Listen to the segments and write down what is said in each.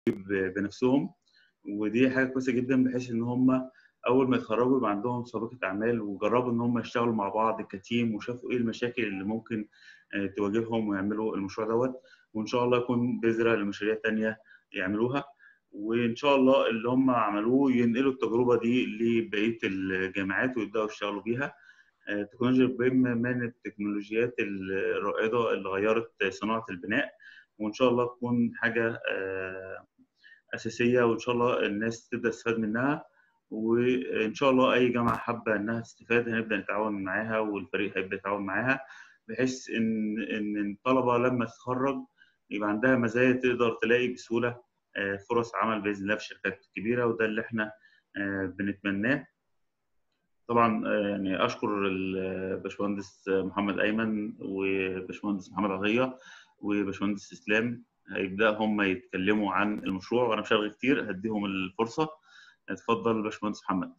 بنفسهم ودي حاجه كويسه جدا بحيث ان هم اول ما يتخرجوا يبقى عندهم سابقه اعمال وجربوا ان هم يشتغلوا مع بعض كتيم وشافوا ايه المشاكل اللي ممكن تواجههم ويعملوا المشروع دوت وان شاء الله يكون بذره لمشاريع تانية يعملوها وان شاء الله اللي هم عملوه ينقلوا التجربه دي لبقيه الجامعات ويبداوا يشتغلوا بيها التكنولوجيا بيم من التكنولوجيات الرائده اللي غيرت صناعه البناء وان شاء الله تكون حاجه اساسيه وان شاء الله الناس تبدا تستفاد منها وان شاء الله اي جامعه حابه انها تستفاد هنبدا نتعاون معاها والفريق هيبدا يتعاون معاها بحيث ان ان الطلبه لما تتخرج يبقى عندها مزايا تقدر تلاقي بسهوله فرص عمل باذن الله في الشركات الكبيره وده اللي احنا بنتمناه طبعا يعني اشكر الباشمهندس محمد ايمن وباشمهندس محمد عطيه وباشمهندس اسلام هيبداوا هم يتكلموا عن المشروع وانا مش هلغي كتير هديهم الفرصه اتفضل باشمهندس محمد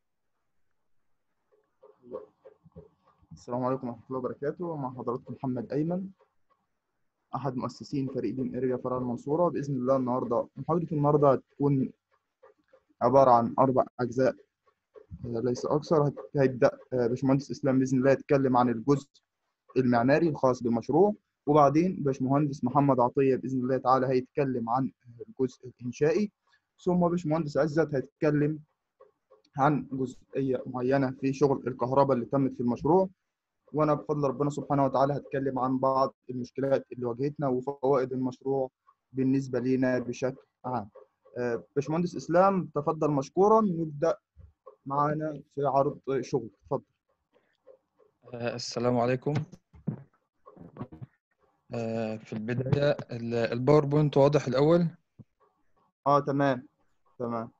السلام عليكم ورحمه الله وبركاته مع حضراتكم محمد ايمن احد مؤسسين فريق بيم اريا فرع المنصوره باذن الله النهارده محاضره النهارده هتكون عباره عن اربع اجزاء ليس اكثر هيبدا باشمهندس اسلام باذن الله يتكلم عن الجزء المعماري الخاص بالمشروع وبعدين باشمهندس محمد عطيه باذن الله تعالى هيتكلم عن الجزء الانشائي ثم باشمهندس عزت هيتكلم عن جزئيه معينه في شغل الكهرباء اللي تمت في المشروع وانا بفضل ربنا سبحانه وتعالى هتكلم عن بعض المشكلات اللي واجهتنا وفوائد المشروع بالنسبه لنا بشكل عام باشمهندس اسلام تفضل مشكورا نبدا معانا في عرض شغل اتفضل السلام عليكم في البداية الباوربوينت واضح الأول اه تمام تمام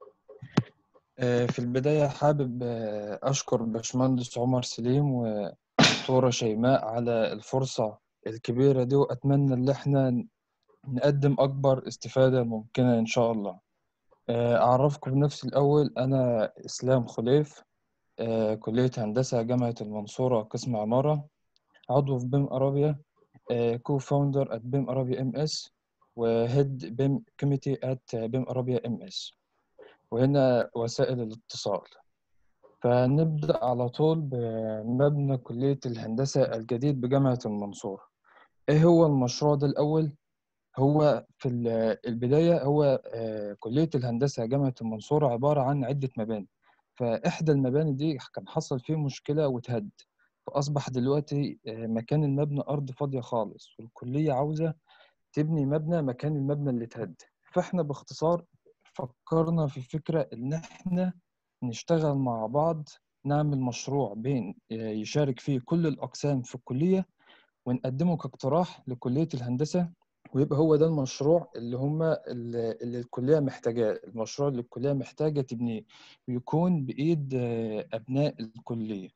في البداية حابب أشكر باشمهندس عمر سليم ودكتورة شيماء على الفرصة الكبيرة دي وأتمنى إن إحنا نقدم أكبر استفادة ممكنة إن شاء الله أعرفكم بنفسي الأول أنا إسلام خليف كلية هندسة جامعة المنصورة قسم عمارة عضو في بيم أرابيا كو فاوندر ات بيم أرابيا ام اس وهيد بيم كوميتي ات بيم أرابيا ام اس وهنا وسائل الاتصال فنبدأ على طول بمبنى كلية الهندسة الجديد بجامعة المنصورة إيه هو المشروع ده الأول؟ هو في البداية هو كلية الهندسة جامعة المنصورة عبارة عن عدة مباني فإحدى المباني دي كان حصل فيه مشكلة واتهد فأصبح دلوقتي مكان المبنى أرض فاضية خالص والكلية عاوزة تبني مبنى مكان المبنى اللي اتهد فإحنا باختصار فكرنا في فكرة إن إحنا نشتغل مع بعض نعمل مشروع بين يشارك فيه كل الأقسام في الكلية ونقدمه كاقتراح لكلية الهندسة ويبقى هو ده المشروع اللي هم اللي الكلية محتاجاه المشروع اللي الكلية محتاجة تبنيه ويكون بإيد أبناء الكلية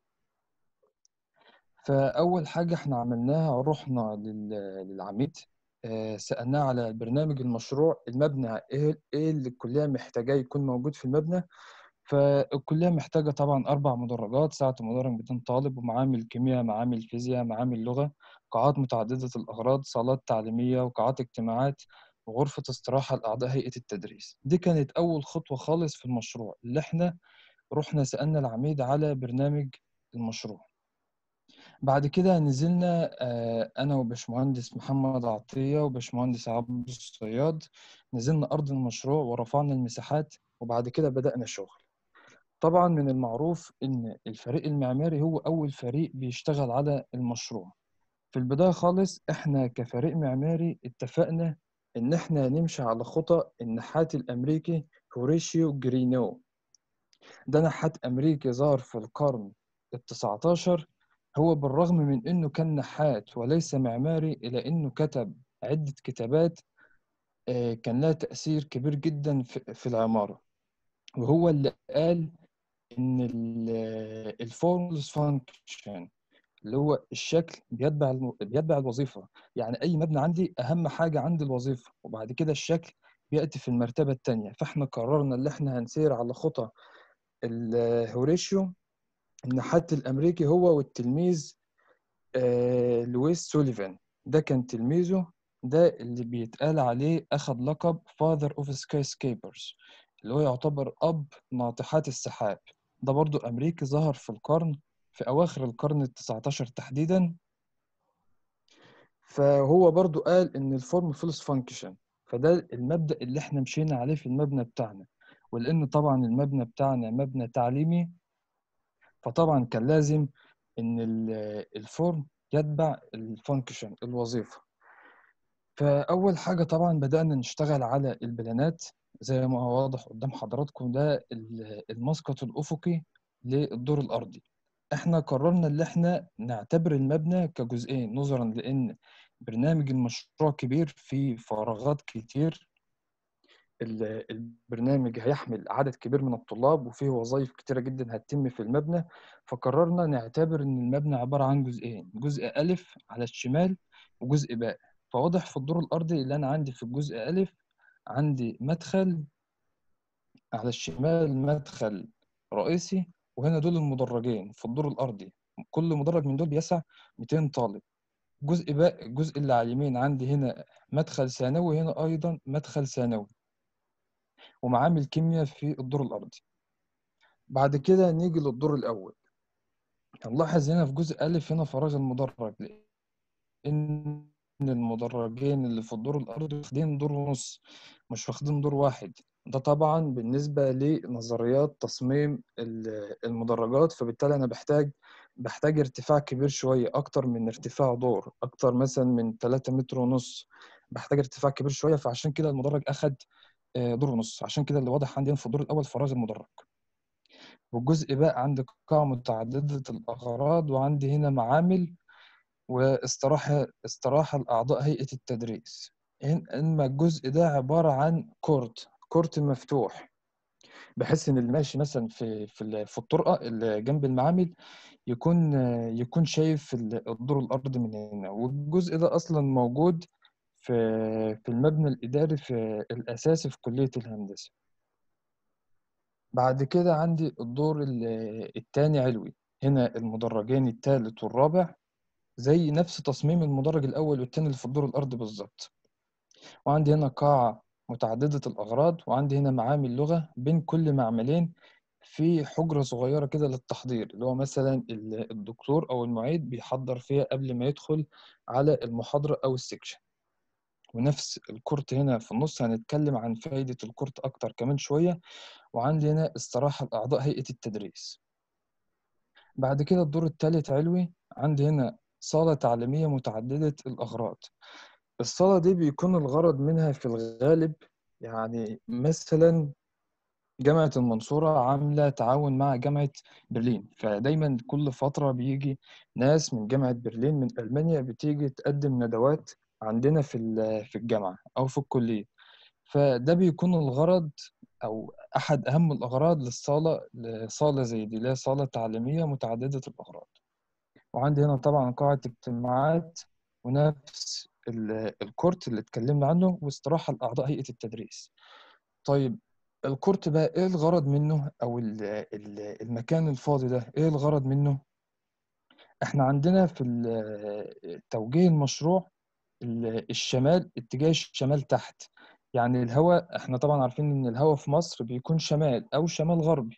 فأول حاجة إحنا عملناها رحنا للعميد سألناه على برنامج المشروع المبنى إيه اللي الكلية محتاجاه يكون موجود في المبنى فالكلية محتاجة طبعا أربع مدرجات ساعة المدرج 200 طالب ومعامل كيمياء معامل فيزياء معامل لغة قاعات متعددة الأغراض صالات تعليمية وقاعات اجتماعات وغرفة استراحة لأعضاء هيئة التدريس دي كانت أول خطوة خالص في المشروع اللي احنا رحنا سألنا العميد على برنامج المشروع بعد كده نزلنا أنا وباشمهندس محمد عطية وباشمهندس عبد الصياد نزلنا أرض المشروع ورفعنا المساحات وبعد كده بدأنا الشغل طبعا من المعروف إن الفريق المعماري هو أول فريق بيشتغل على المشروع في البداية خالص إحنا كفريق معماري اتفقنا إن إحنا نمشي على خطى النحات الأمريكي هوريشيو جرينو ده نحات أمريكي ظهر في القرن التسعة عشر هو بالرغم من إنه كان نحات وليس معماري إلا إنه كتب عدة كتابات كان لها تأثير كبير جدا في العمارة وهو اللي قال إن الفورمز فانكشن اللي هو الشكل بيتبع الم... بيتبع الوظيفة يعني أي مبنى عندي أهم حاجة عندي الوظيفة وبعد كده الشكل بيأتي في المرتبة الثانية فإحنا قررنا إن إحنا هنسير على خطى الهوريشيو النحات الأمريكي هو والتلميذ آه لويس سوليفان ده كان تلميذه ده اللي بيتقال عليه أخد لقب Father of Skyscrapers اللي هو يعتبر أب ناطحات السحاب ده برضو أمريكي ظهر في القرن في أواخر القرن التسعتاشر تحديدا فهو برضو قال إن الفورم فلوس فانكشن فده المبدأ اللي احنا مشينا عليه في المبنى بتاعنا ولأن طبعا المبنى بتاعنا مبنى تعليمي فطبعا كان لازم إن ال- الفورم يتبع الفانكشن الوظيفة فأول حاجة طبعا بدأنا نشتغل على البلانات زي ما هو واضح قدام حضراتكم ده ال- المسقط الأفقي للدور الأرضي احنا قررنا ان احنا نعتبر المبنى كجزئين نظرا لان برنامج المشروع كبير فيه فراغات كتير ال- البرنامج هيحمل عدد كبير من الطلاب وفيه وظائف كتيرة جدا هتتم في المبنى فقررنا نعتبر ان المبنى عبارة عن جزئين جزء ألف على الشمال وجزء باء فواضح في الدور الأرضي اللي أنا عندي في الجزء ألف عندي مدخل على الشمال مدخل رئيسي وهنا دول المدرجين في الدور الأرضي كل مدرج من دول بيسع 200 طالب جزء بقى الجزء اللي على اليمين عندي هنا مدخل ثانوي هنا أيضا مدخل ثانوي ومعامل كيمياء في الدور الأرضي بعد كده نيجي للدور الأول هنلاحظ هنا في جزء ألف هنا فراغ المدرج لأن المدرجين اللي في الدور الأرضي واخدين دور ونص مش واخدين دور واحد ده طبعا بالنسبة لنظريات تصميم ال- المدرجات فبالتالي أنا بحتاج بحتاج ارتفاع كبير شوية أكتر من ارتفاع دور أكتر مثلا من 3 متر ونص بحتاج ارتفاع كبير شوية فعشان كده المدرج أخد آه، دور ونص عشان كده اللي واضح عندي هنا في الدور الأول فراغ المدرج والجزء بقى عندي قاعة متعددة الأغراض وعندي هنا معامل واستراحة استراحة لأعضاء هيئة التدريس إن- إنما الجزء ده عبارة عن كورت كورت مفتوح بحيث إن اللي ماشي مثلا في في ال- في الطرقة اللي جنب المعامل يكون يكون شايف ال- الدور الأرضي من هنا والجزء ده أصلا موجود في في المبنى الإداري في الأساسي في كلية الهندسة بعد كده عندي الدور ال- التاني علوي هنا المدرجين التالت والرابع زي نفس تصميم المدرج الأول والتاني اللي في الدور الأرضي بالظبط وعندي هنا قاعة متعددة الأغراض وعندي هنا معامل لغة بين كل معملين في حجرة صغيرة كده للتحضير اللي هو مثلا ال- الدكتور أو المعيد بيحضر فيها قبل ما يدخل على المحاضرة أو السكشن ونفس الكورت هنا في النص هنتكلم عن فايدة الكورت أكتر كمان شوية وعندي هنا استراحة لأعضاء هيئة التدريس بعد كده الدور الثالث علوي عندي هنا صالة تعليمية متعددة الأغراض الصالة دي بيكون الغرض منها في الغالب يعني مثلا جامعة المنصورة عاملة تعاون مع جامعة برلين فدايما كل فترة بيجي ناس من جامعة برلين من ألمانيا بتيجي تقدم ندوات عندنا في ال- في الجامعة أو في الكلية فده بيكون الغرض أو أحد أهم الأغراض للصالة لصالة زي دي اللي هي صالة تعليمية متعددة الأغراض وعندي هنا طبعا قاعة اجتماعات ونفس ال- الكورت اللي اتكلمنا عنه واستراحة لأعضاء هيئة التدريس طيب الكورت بقى ايه الغرض منه او ال- ال- المكان الفاضي ده ايه الغرض منه احنا عندنا في ال- توجيه المشروع ال- الشمال اتجاه الشمال تحت يعني الهواء احنا طبعا عارفين ان الهواء في مصر بيكون شمال او شمال غربي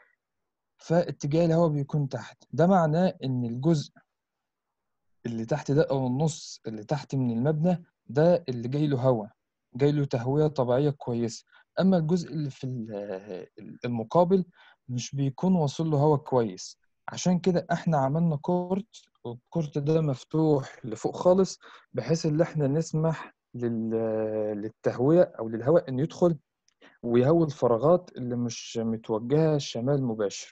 فاتجاه الهواء بيكون تحت ده معناه ان الجزء اللي تحت ده او النص اللي تحت من المبنى ده اللي جاي له هواء جاي له تهوية طبيعية كويسة اما الجزء اللي في ال- المقابل مش بيكون واصل له هواء كويس عشان كده احنا عملنا كورت والكورت ده مفتوح لفوق خالص بحيث ان احنا نسمح لل... للتهوية او للهواء انه يدخل ويهوي الفراغات اللي مش متوجهة شمال مباشر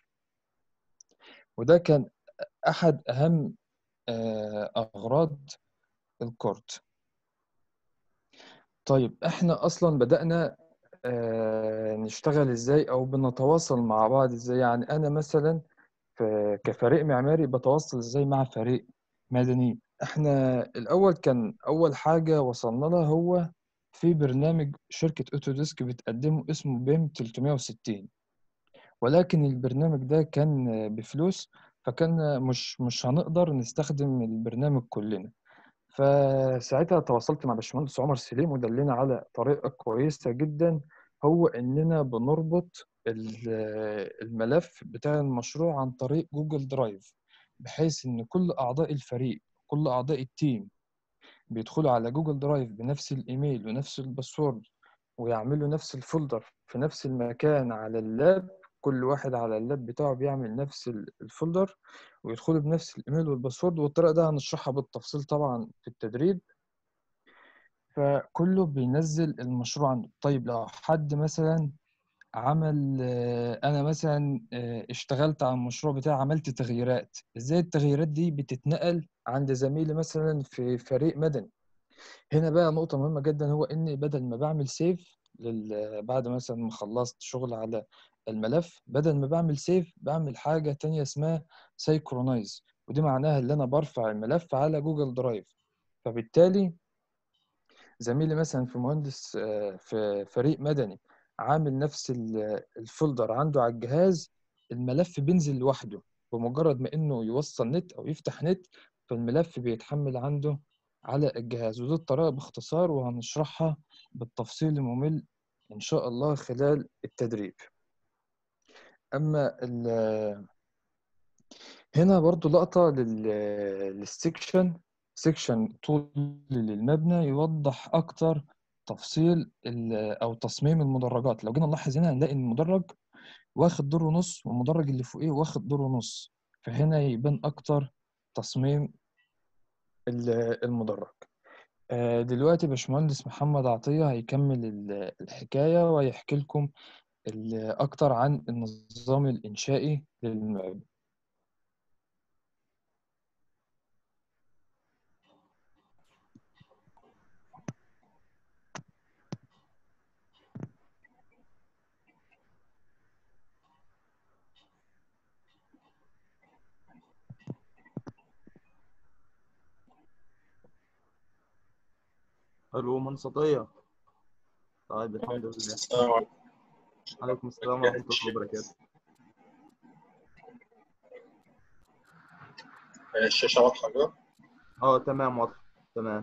وده كان احد اهم آه، اغراض الكورت طيب احنا اصلا بدأنا آه، نشتغل ازاي او بنتواصل مع بعض ازاي يعني انا مثلا ف- كفريق معماري بتواصل ازاي مع فريق مدني احنا الاول كان اول حاجة وصلنا لها هو في برنامج شركة اوتوديسك بتقدمه اسمه بيم 360 ولكن البرنامج ده كان بفلوس فكان مش مش هنقدر نستخدم البرنامج كلنا فساعتها تواصلت مع باشمهندس عمر سليم ودلنا على طريقة كويسة جدا هو إننا بنربط ال- الملف بتاع المشروع عن طريق جوجل درايف بحيث إن كل أعضاء الفريق كل أعضاء التيم بيدخلوا على جوجل درايف بنفس الإيميل ونفس الباسورد ويعملوا نفس الفولدر في نفس المكان على اللاب كل واحد على اللاب بتاعه بيعمل نفس ال- الفولدر ويدخلوا بنفس الإيميل والباسورد والطريقة ده هنشرحها بالتفصيل طبعا في التدريب فكله بينزل المشروع عنده طيب لو حد مثلا عمل آه، انا مثلا آه، اشتغلت على المشروع بتاعي عملت تغييرات ازاي التغييرات دي بتتنقل عند زميلي مثلا في فريق مدني هنا بقى نقطة مهمة جدا هو اني بدل ما بعمل سيف لل... بعد مثلا ما خلصت شغل على الملف بدل ما بعمل سيف بعمل حاجة تانية اسمها سايكرونايز ودي معناها ان انا برفع الملف على جوجل درايف فبالتالي زميلي مثلا في مهندس آه، في فريق مدني عامل نفس ال- الفولدر عنده على الجهاز الملف بينزل لوحده بمجرد ما انه يوصل نت او يفتح نت فالملف بيتحمل عنده على الجهاز ودي الطريقة باختصار وهنشرحها بالتفصيل الممل ان شاء الله خلال التدريب اما ال- هنا برضو لقطة لل- للسكشن سكشن طول للمبنى يوضح أكتر تفصيل ال- أو تصميم المدرجات لو جينا نلاحظ هنا هنلاقي إن المدرج واخد دور ونص والمدرج اللي فوقيه واخد دور ونص فهنا يبان أكتر تصميم ال- المدرج آه، دلوقتي باشمهندس محمد عطية هيكمل ال- الحكاية وهيحكي لكم ال- أكتر عن النظام الإنشائي للمبنى الو منصتية طيب الحمد لله السلام عليكم عليكم السلام ورحمة الله وبركاته الشاشة واضحة كده اه تمام واضح تمام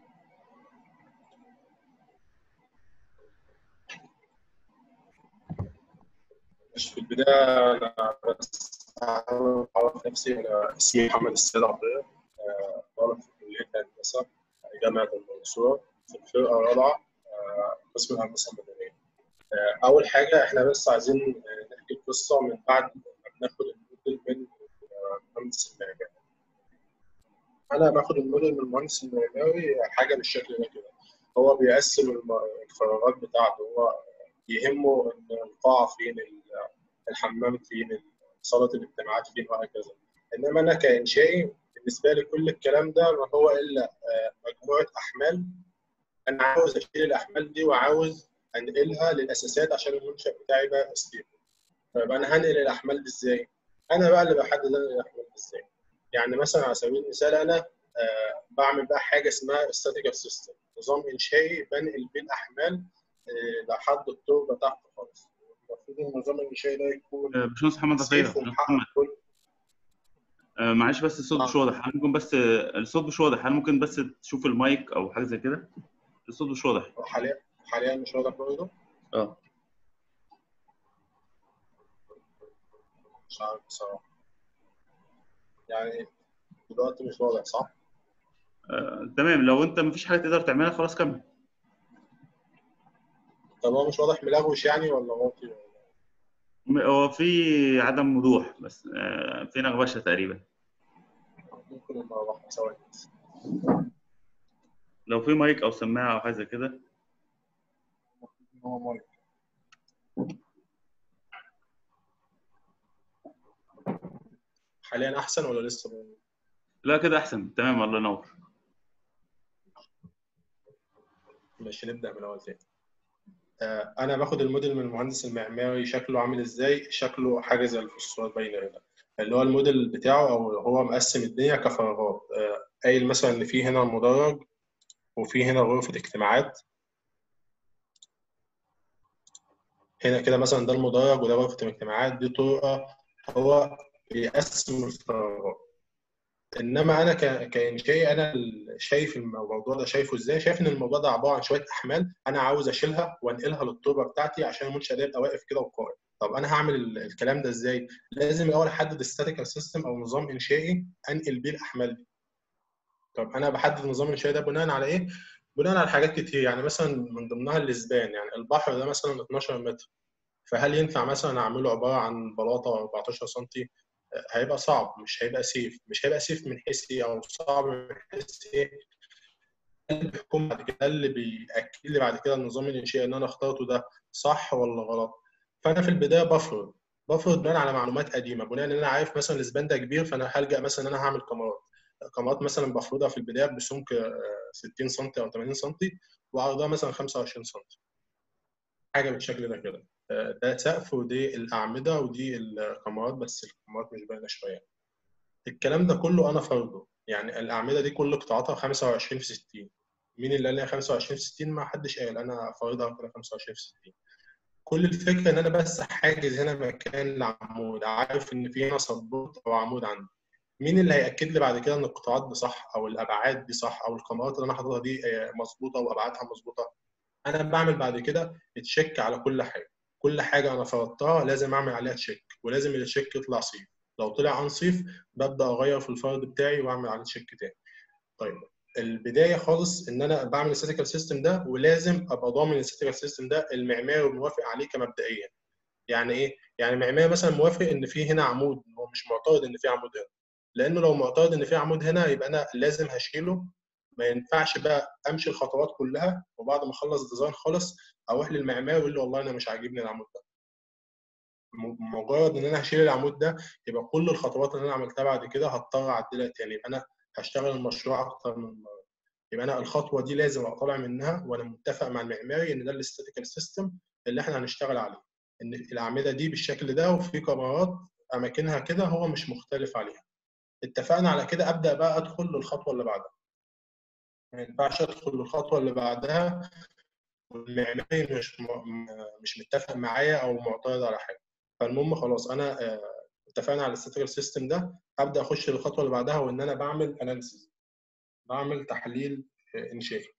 مش في البداية أنا بس أعرف نفسي أنا اسمي محمد السيد عطية آه، طالب في كلية الهندسة جامعة المنصورة في الفرقة الرابعة آه، قسم الهندسة المدنية آه، أول حاجة إحنا بس عايزين آه، نحكي القصة من بعد ما بناخد الموديل من آه، المهندس المعماري أنا باخد الموديل من المهندس المعماري حاجة بالشكل ده كده هو بيقسم الم- الفراغات بتاعته هو يهمه إن القاعة فين الحمام فين صالة الاجتماعات فين وهكذا انما انا كانشائي بالنسبه لي كل الكلام ده ما هو الا آه، مجموعه احمال انا عاوز اشيل الاحمال دي وعاوز انقلها للاساسات عشان المنشا بتاعي يبقى ستيبل طيب انا هنقل الاحمال دي ازاي؟ انا بقى اللي بحدد انا الاحمال دي ازاي يعني مثلا على سبيل المثال انا آه، بعمل بقى حاجه اسمها statical سيستم نظام انشائي بنقل بيه الاحمال آه، لحد التربه تحت خالص المفروض النظام الانشائي ده يكون آه، باشمهندس محمد عطيه سيف باشمهندس ومحقق محمد كل آه، معلش بس الصوت مش آه. واضح هل ممكن بس آه، الصوت مش واضح هل ممكن بس تشوف المايك او حاجه زي كده الصوت مش واضح حاليا حاليا مش واضح برضه اه مش عارف بصراحه يعني دلوقتي مش واضح صح؟ آه، تمام لو انت مفيش حاجه تقدر تعملها خلاص كمل طب هو مش واضح ملغوش يعني ولا واطي ولا م- هو في عدم وضوح بس آه، في نغبشه تقريبا ممكن يبقى واضح ثواني بس. لو في مايك او سماعه او حاجه زي كده هو مايك حاليا احسن ولا لسه ب- لا كده احسن تمام الله ينور ماشي نبدا من الاول تاني آه، انا باخد الموديل من المهندس المعماري شكله عامل ازاي شكله حاجه زي اللي في الصوره باينه هنا اللي هو الموديل بتاعه او هو مقسم الدنيا كفراغات آه، قايل مثلا ان في هنا مدرج وفي هنا غرفه اجتماعات هنا كده مثلا ده المدرج وده غرفه الاجتماعات دي طرقه هو بيقسم الفراغات انما انا ك- كانشائي انا ال- شايف الموضوع ده شايفه ازاي شايف ان الموضوع ده عباره عن شويه احمال انا عاوز اشيلها وانقلها للتربه بتاعتي عشان المنشا ده يبقى واقف كده وقائم طب انا هعمل ال- الكلام ده ازاي لازم الاول احدد ستاتيكال سيستم او نظام انشائي انقل بيه الاحمال دي طب انا بحدد النظام الانشائي ده بناء على ايه بناء على حاجات كتير يعني مثلا من ضمنها الاسبان يعني البحر ده مثلا 12 متر فهل ينفع مثلا اعمله عباره عن بلاطه 14 سم هيبقى صعب مش هيبقى سيف مش هيبقى سيف من حيث ايه او صعب من حيث ايه ده اللي بيحكم بعد كده ده اللي بيأكد لي بعد كده النظام الانشائي اللي انا اخترته ده صح ولا غلط فانا في البدايه بفرض بفرض بناء على معلومات قديمه بناء ان انا عارف مثلا الاسبان ده كبير فانا هلجأ مثلا ان انا هعمل كاميرات كاميرات مثلا بفرضها في البدايه بسمك آه، 60 سم او 80 سم وعرضها مثلا 25 سم حاجه بالشكل ده كده آه، ده سقف ودي الاعمده ودي الكاميرات بس الكاميرات مش باينه شويه الكلام ده كله انا فرضه يعني الاعمده دي كل قطاعاتها 25 في 60 مين اللي قال لي 25 في 60 ما حدش قال انا فرضها كده 25 في 60 كل الفكره ان انا بس حاجز هنا مكان العمود عارف ان في هنا سبورت او عمود عندي مين اللي هياكد لي بعد كده ان القطاعات دي صح او الابعاد دي صح او الكاميرات اللي انا حاططها دي آه، مظبوطه وابعادها مظبوطه انا بعمل بعد كده تشيك على كل حاجه كل حاجه انا فرضتها لازم اعمل عليها تشيك ولازم التشيك يطلع صيف لو طلع انصيف ببدا اغير في الفرض بتاعي واعمل عليه تشيك تاني طيب البدايه خالص ان انا بعمل الستاتيكال سيستم ده ولازم ابقى ضامن الستاتيكال سيستم ده المعماري موافق عليه كمبدئيا يعني ايه يعني المعماري مثلا موافق ان في هنا عمود هو مش معترض ان في عمود هنا لانه لو معترض ان في عمود هنا يبقى انا لازم هشيله ما ينفعش بقى امشي الخطوات كلها وبعد ما اخلص ديزاين خالص اروح للمعماري ويقول له والله انا مش عاجبني العمود ده م- مجرد ان انا هشيل العمود ده يبقى كل الخطوات اللي انا عملتها بعد كده هضطر اعدلها تاني يبقى انا هشتغل المشروع اكتر من مره يبقى انا الخطوه دي لازم ابقى طالع منها وانا متفق مع المعماري ان ده الاستاتيكال سيستم اللي احنا هنشتغل عليه ان الاعمده دي بالشكل ده وفي كاميرات اماكنها كده هو مش مختلف عليها اتفقنا على كده ابدا بقى ادخل للخطوه اللي بعدها ما ينفعش ادخل للخطوه اللي بعدها والمعماري مش م- مش متفق معايا او معترض على حاجه فالمهم خلاص انا آه، اتفقنا على الستاتيكال سيستم ده ابدا اخش للخطوه اللي بعدها وان انا بعمل اناليسيز بعمل تحليل آه، انشائي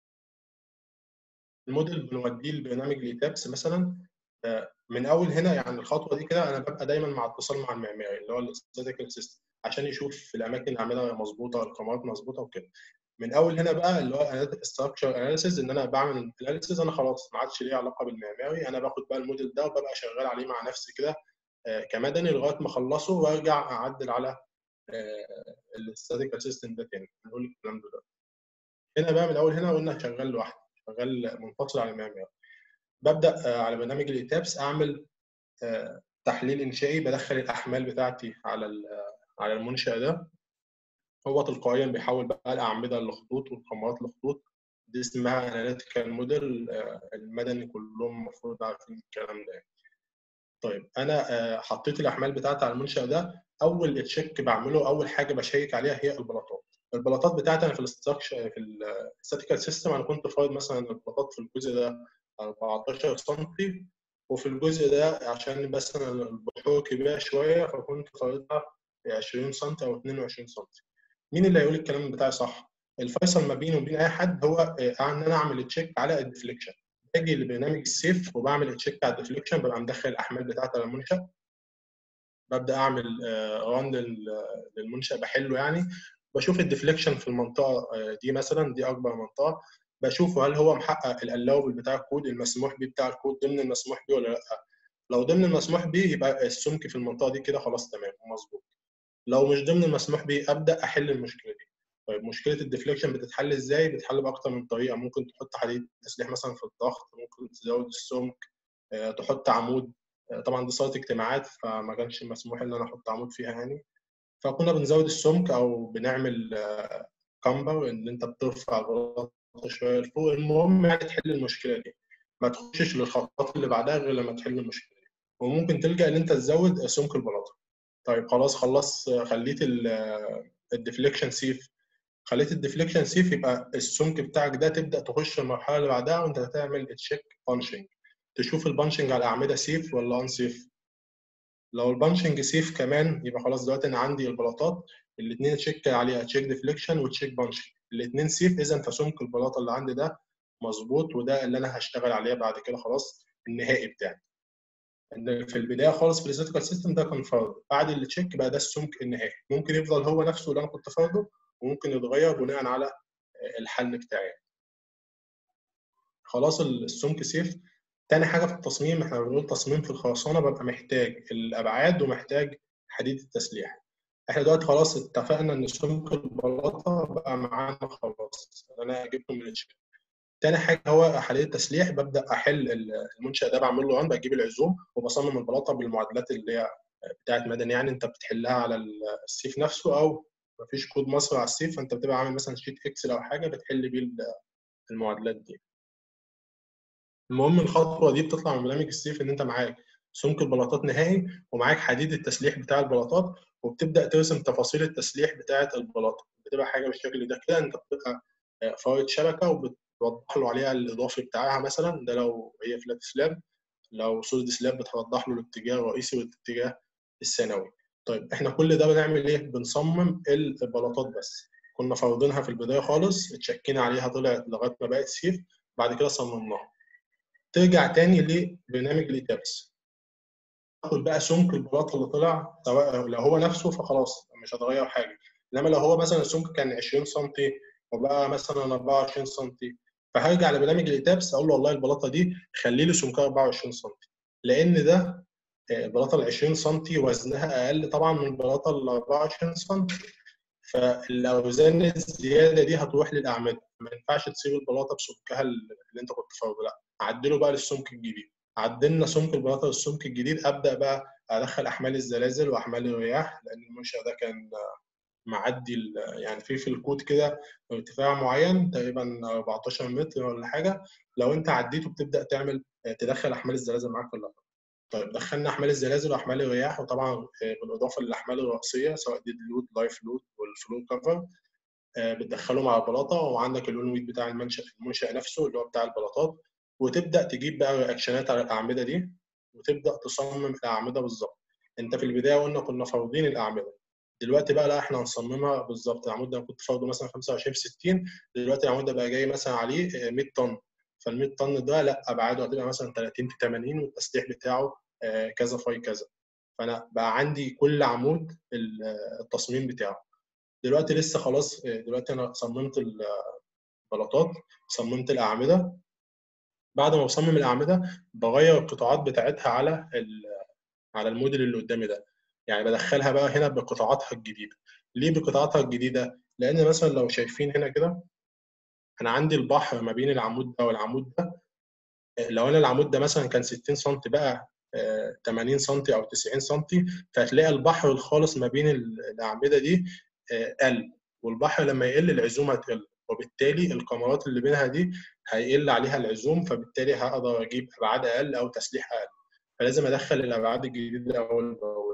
الموديل بنوديه لبرنامج لتابس مثلا آه، من اول هنا يعني الخطوه دي كده انا ببقى دايما مع اتصال مع المعماري اللي هو الاستاتيكال سيستم عشان يشوف في الاماكن اعملها مظبوطه الكاميرات مظبوطه وكده من اول هنا بقى اللي هو ستراكشر اناليسيز ان انا بعمل اناليسيز انا خلاص ما عادش ليه علاقه بالمعماري انا باخد بقى الموديل ده وببقى شغال عليه مع نفسي كده آه، كمدني لغايه ما اخلصه وارجع اعدل على الاستاتيكال سيستم ده تاني هنقول الكلام ده دلوقتي. هنا بقى من اول هنا قلنا شغال لوحدي شغال منفصل عن المعماري ببدا آه، على برنامج الايتابس اعمل آه، تحليل انشائي بدخل الاحمال بتاعتي على ال- على المنشا ده هو تلقائيا بيحول بقى الاعمده لخطوط والكاميرات لخطوط دي اسمها اناليتيكال موديل المدني كلهم المفروض عارفين الكلام ده طيب انا آه، حطيت الاحمال بتاعتي على المنشا ده اول تشيك بعمله اول حاجه بشيك عليها هي البلاطات البلاطات بتاعتي انا في الاستراكشر في الستاتيكال سيستم انا كنت فايض مثلا البلاطات في الجزء ده 14 سم وفي الجزء ده عشان بس أنا البحور كبيره شويه فكنت فايضها في 20 سم او 22 سم مين اللي هيقول الكلام بتاعي صح الفيصل ما بيني وبين اي حد هو آه، ان انا اعمل تشيك على الديفليكشن باجي لبرنامج السيف وبعمل تشيك على الديفليكشن ببقى مدخل الاحمال بتاعتي على المنشا ببدا اعمل ران للمنشا بحله يعني بشوف الديفليكشن في المنطقه آه، دي مثلا دي اكبر منطقه بشوف هل هو محقق الالاوبل بتاع الكود المسموح بيه بتاع الكود ضمن المسموح بيه ولا لا لو ضمن المسموح بيه يبقى السمك في المنطقه دي كده خلاص تمام ومظبوط لو مش ضمن المسموح بيه ابدا احل المشكله دي طيب مشكله الديفليكشن بتتحل ازاي بتتحل باكتر من طريقه ممكن تحط حديد تسليح مثلا في الضغط ممكن تزود السمك آه، تحط عمود آه، طبعا دي صاله اجتماعات فما كانش مسموح ان انا احط عمود فيها يعني فكنا بنزود السمك او بنعمل آه، كامبر ان انت بترفع البلاطه شويه لفوق المهم يعني تحل المشكله دي ما تخشش للخطوات اللي بعدها غير لما تحل المشكله دي وممكن تلجا ان انت تزود سمك البلاطه طيب خلاص خلص خليت الديفليكشن سيف خليت الديفليكشن سيف يبقى السمك بتاعك ده تبدا تخش المرحله اللي بعدها وانت هتعمل تشيك بانشنج تشوف البانشنج على الاعمده سيف ولا ان سيف لو البانشنج سيف كمان يبقى خلاص دلوقتي انا عندي البلاطات الاثنين تشيك عليها تشيك ديفليكشن وتشيك بانش الاثنين سيف اذا فسمك البلاطه اللي عندي ده مظبوط وده اللي انا هشتغل عليه بعد كده خلاص النهائي بتاعي ان في البدايه خالص في الستيكال سيستم ده كان فرض بعد التشيك بقى ده السمك النهائي ممكن يفضل هو نفسه اللي انا كنت فرضه وممكن يتغير بناء على الحل بتاعي خلاص السمك سيف تاني حاجه في التصميم احنا بنقول تصميم في الخرسانه ببقى محتاج الابعاد ومحتاج حديد التسليح احنا دلوقتي خلاص اتفقنا ان سمك البلاطه بقى معانا خلاص انا جبته من الشركه تاني حاجه هو حديد التسليح ببدا احل المنشا ده بعمل له ران بجيب العزوم وبصمم البلاطه بالمعادلات اللي هي بتاعت مدني يعني انت بتحلها على السيف نفسه او مفيش كود مصري على السيف فانت بتبقى عامل مثلا شيت اكسل او حاجه بتحل بيه المعادلات دي المهم الخطوه دي بتطلع من برنامج السيف ان انت معاك سمك البلاطات نهائي ومعاك حديد التسليح بتاع البلاطات وبتبدا ترسم تفاصيل التسليح بتاعه البلاطه بتبقى حاجه بالشكل ده كده انت بتبقى فايت شبكه وبتوضح له عليها الاضافي بتاعها مثلا ده لو هي فلات سلاب لو سوليد سلاب بتوضح له الاتجاه الرئيسي والاتجاه الثانوي طيب احنا كل ده بنعمل ايه بنصمم البلاطات بس كنا فارضينها في البدايه خالص اتشكينا عليها طلعت لغايه ما بقت سيف بعد كده صممناها ترجع تاني لبرنامج الايتابس تاخد بقى سمك البلاطه اللي طلع سواء لو هو نفسه فخلاص مش هتغير حاجه انما لو هو مثلا السمك كان 20 سم وبقى مثلا 24 سم فهرجع لبرنامج الايتابس اقول له والله البلاطه دي خلي لي سمكها 24 سم لان ده البلاطه ال 20 سم وزنها اقل طبعا من البلاطه ال 24 سم فالاوزان الزياده دي هتروح للاعمده ما ينفعش تسيب البلاطه بسمكها اللي انت كنت فاضي لا عدله بقى للسمك الجديد عدلنا سمك البلاطه للسمك الجديد ابدا بقى ادخل احمال الزلازل واحمال الرياح لان المنشا ده كان معدي يعني في في الكود كده ارتفاع معين تقريبا 14 متر ولا حاجه لو انت عديته بتبدا تعمل تدخل احمال الزلازل معاك في اللحظه طيب دخلنا احمال الزلازل واحمال الرياح وطبعا بالاضافه للاحمال الرئيسيه سواء ديد لود لايف لود والفلو كفر بتدخلهم على البلاطه وعندك اللون ويت بتاع المنشا المنشا نفسه اللي هو بتاع البلاطات وتبدا تجيب بقى رياكشنات على الاعمده دي وتبدا تصمم الاعمده بالظبط انت في البدايه قلنا كنا فارضين الاعمده دلوقتي بقى لا احنا هنصممها بالظبط العمود ده كنت فارضه مثلا 25 في 60 دلوقتي العمود ده بقى جاي مثلا عليه 100 طن فال 100 طن ده لا ابعاده هتبقى مثلا 30 في 80 والتسليح بتاعه كذا فاي كذا فانا بقى عندي كل عمود التصميم بتاعه دلوقتي لسه خلاص دلوقتي انا صممت البلاطات صممت الاعمده بعد ما بصمم الاعمده بغير القطاعات بتاعتها على على الموديل اللي قدامي ده يعني بدخلها بقى هنا بقطاعاتها الجديده ليه بقطاعاتها الجديده لان مثلا لو شايفين هنا كده انا عندي البحر ما بين العمود ده والعمود ده لو انا العمود ده مثلا كان 60 سم بقى 80 سم او 90 سم فهتلاقي البحر الخالص ما بين الاعمده دي قل والبحر لما يقل العزوم هتقل وبالتالي الكاميرات اللي بينها دي هيقل عليها العزوم فبالتالي هقدر اجيب ابعاد اقل او تسليح اقل فلازم ادخل الابعاد الجديده اول باول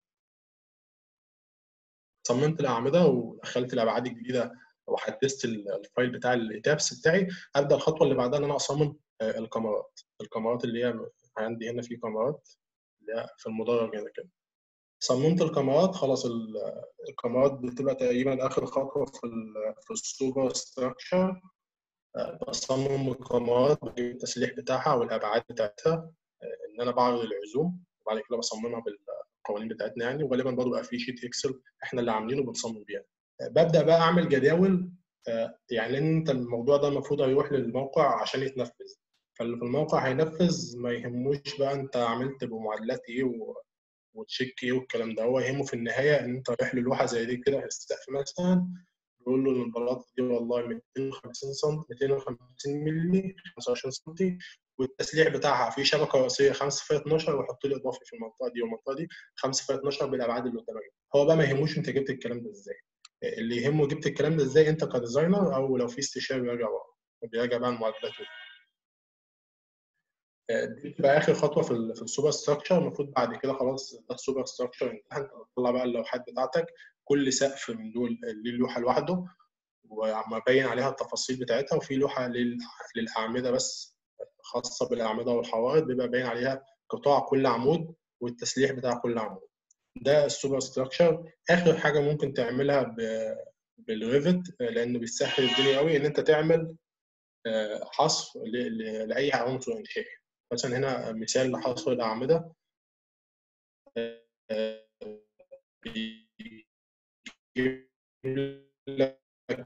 صممت الاعمده ودخلت الابعاد الجديده وحدثت الفايل بتاع التابس بتاعي ابدا الخطوه اللي بعدها ان انا اصمم الكاميرات الكاميرات اللي هي عندي هنا في كاميرات اللي هي في المدرج هنا كده صممت الكاميرات خلاص الكاميرات بتبقى تقريبا اخر خطوه في في السوبر ستراكشر بصمم الكاميرات بجيب التسليح بتاعها والابعاد بتاعتها ان انا بعرض العزوم وبعد كده بصممها بالقوانين بتاعتنا يعني وغالبا برضه بقى في شيت اكسل احنا اللي عاملينه بنصمم بيها ببدا بقى اعمل جداول يعني لان انت الموضوع ده المفروض هيروح للموقع عشان يتنفذ فاللي في الموقع هينفذ ما يهموش بقى انت عملت بمعادلات ايه و... وتشيك ايه والكلام ده هو يهمه في النهايه ان انت رايح للوحه زي دي كده السقف مثلا بيقول له ان البلاطه دي والله 250 سم 250 مللي 25 سم والتسليح بتاعها في شبكه رئيسيه 5 في 12 ويحط لي اضافي في المنطقه دي والمنطقه دي 5 في 12 بالابعاد اللي قدامك هو بقى ما يهموش انت جبت الكلام ده ازاي اللي يهمه جبت الكلام ده ازاي انت كديزاينر او لو في استشاري بيراجع بقى بيراجع بقى المعادلات دي بتبقى اخر خطوه في في السوبر ستراكشر المفروض بعد كده خلاص ده السوبر ستراكشر انتهى انت بتطلع بقى اللوحات بتاعتك كل سقف من دول ليه لوحه لوحده ومبين عليها التفاصيل بتاعتها وفي لوحه للاعمده بس خاصه بالاعمده والحوائط بيبقى باين عليها قطاع كل عمود والتسليح بتاع كل عمود ده السوبر ستراكشر اخر حاجه ممكن تعملها ب... بالريفت لانه بيسهل الدنيا قوي ان انت تعمل آه، حصر ل... ل... لاي عنصر انشائي مثلا هنا مثال لحصر الاعمده آه، بيجيب لك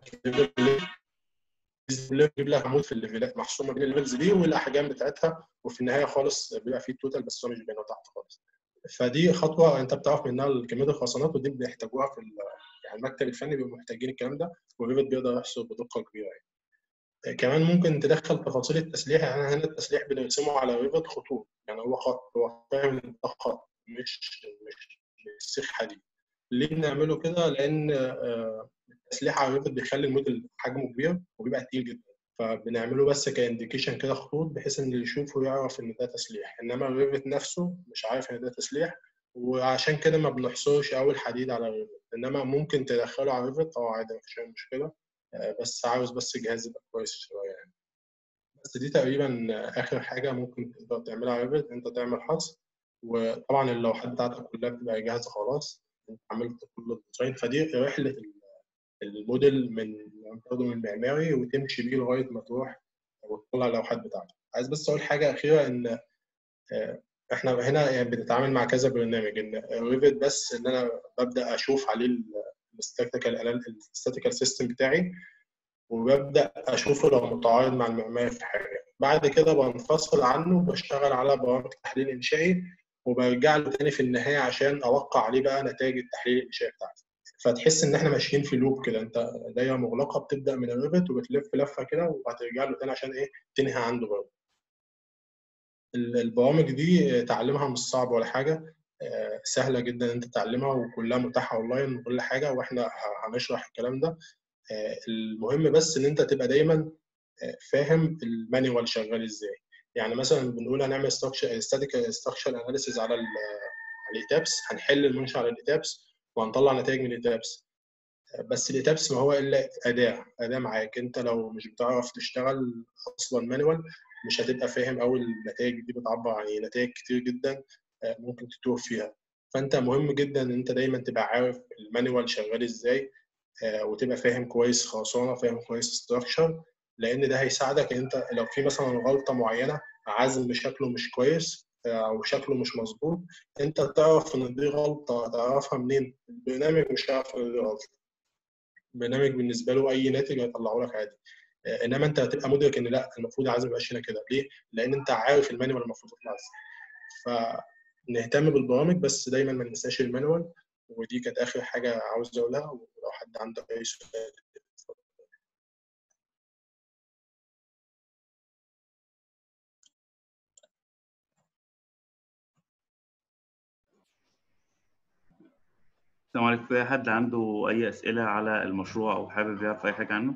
بيجيب لك عمود في الليفلات محصور ما بين الليفلز دي والاحجام بتاعتها وفي النهايه خالص بيبقى فيه التوتال بس هو مش باينه تحت خالص فدي خطوه انت بتعرف منها كميه الخرسانات ودي بيحتاجوها في ال- يعني المكتب الفني بيبقوا محتاجين الكلام ده والريفت بيقدر يحصل بدقه كبيره يعني. كمان ممكن تدخل تفاصيل التسليح يعني هنا التسليح بنرسمه على ريفت خطوط يعني هو خط هو فاهم ان ده خط مش مش مش سيخ حديد ليه بنعمله كده؟ لان آه، التسليح على ريفت بيخلي الموديل حجمه كبير وبيبقى تقيل جدا فبنعمله بس كانديكيشن كده خطوط بحيث ان اللي يشوفه يعرف ان ده تسليح انما الريفت نفسه مش عارف ان ده تسليح وعشان كده ما بنحصرش قوي الحديد على الريفت انما ممكن تدخله على الريفت اه عادي مفيش اي مشكله آه، بس عاوز بس الجهاز يبقى كويس شويه يعني بس دي تقريبا اخر حاجه ممكن تقدر تعملها على ريفت انت تعمل حصر وطبعا اللوحات بتاعتك كلها بتبقى جاهزه خلاص انت عملت كل الديزاين فدي رحله الموديل من تاخده من المعماري وتمشي بيه لغايه ما تروح وتطلع اللوحات بتاعته عايز بس اقول حاجه اخيره ان آه، احنا هنا يعني بنتعامل مع كذا برنامج ان الريفت بس ان انا ببدا اشوف عليه الاستاتيكال الاستاتيكال سيستم بتاعي وببدا اشوفه لو متعارض مع المعماري في حاجه بعد كده بنفصل عنه وبشتغل على برامج تحليل انشائي وبرجع له تاني في النهايه عشان اوقع عليه بقى نتائج التحليل الانشائي بتاعتي فتحس ان احنا ماشيين في لوب كده انت دايره مغلقه بتبدا من الريفت وبتلف لفه كده وهترجع له تاني عشان ايه تنهي عنده برضه ال- البرامج دي تعليمها مش صعب ولا حاجه آه، سهله جدا ان انت تتعلمها وكلها متاحه اونلاين وكل حاجه واحنا ه- هنشرح الكلام ده آه، المهم بس ان انت تبقى دايما آه، فاهم المانيوال شغال ازاي يعني مثلا بنقول هنعمل ستراكشر ستاتيك ستراكشر اناليسيز على ال- على الايتابس هنحل المنشأ على الايتابس وهنطلع نتائج من الايتابس بس الايتابس ما هو الا اداه اداه معاك انت لو مش بتعرف تشتغل اصلا مانوال مش هتبقى فاهم قوي النتائج دي بتعبر عن ايه نتائج كتير جدا آه، ممكن تتوه فيها فانت مهم جدا ان انت دايما تبقى عارف المانوال شغال ازاي آه، وتبقى فاهم كويس خرسانه فاهم كويس ستراكشر لان ده هيساعدك ان انت لو في مثلا غلطه معينه عزم شكله مش كويس آه، او شكله مش مظبوط انت تعرف ان دي غلطه تعرفها منين البرنامج مش هيعرف ان دي غلطه البرنامج بالنسبه له اي ناتج هيطلعه لك عادي آه، انما انت هتبقى مدرك ان لا المفروض العزم ما يبقاش هنا كده ليه؟ لان انت عارف المانيوال المفروض يطلع ازاي فنهتم بالبرامج بس دايما ما ننساش المانيوال ودي كانت اخر حاجه عاوز اقولها ولو حد عنده اي سؤال السلام عليكم في حد عنده أي أسئلة على المشروع أو حابب يعرف أي حاجة عنه؟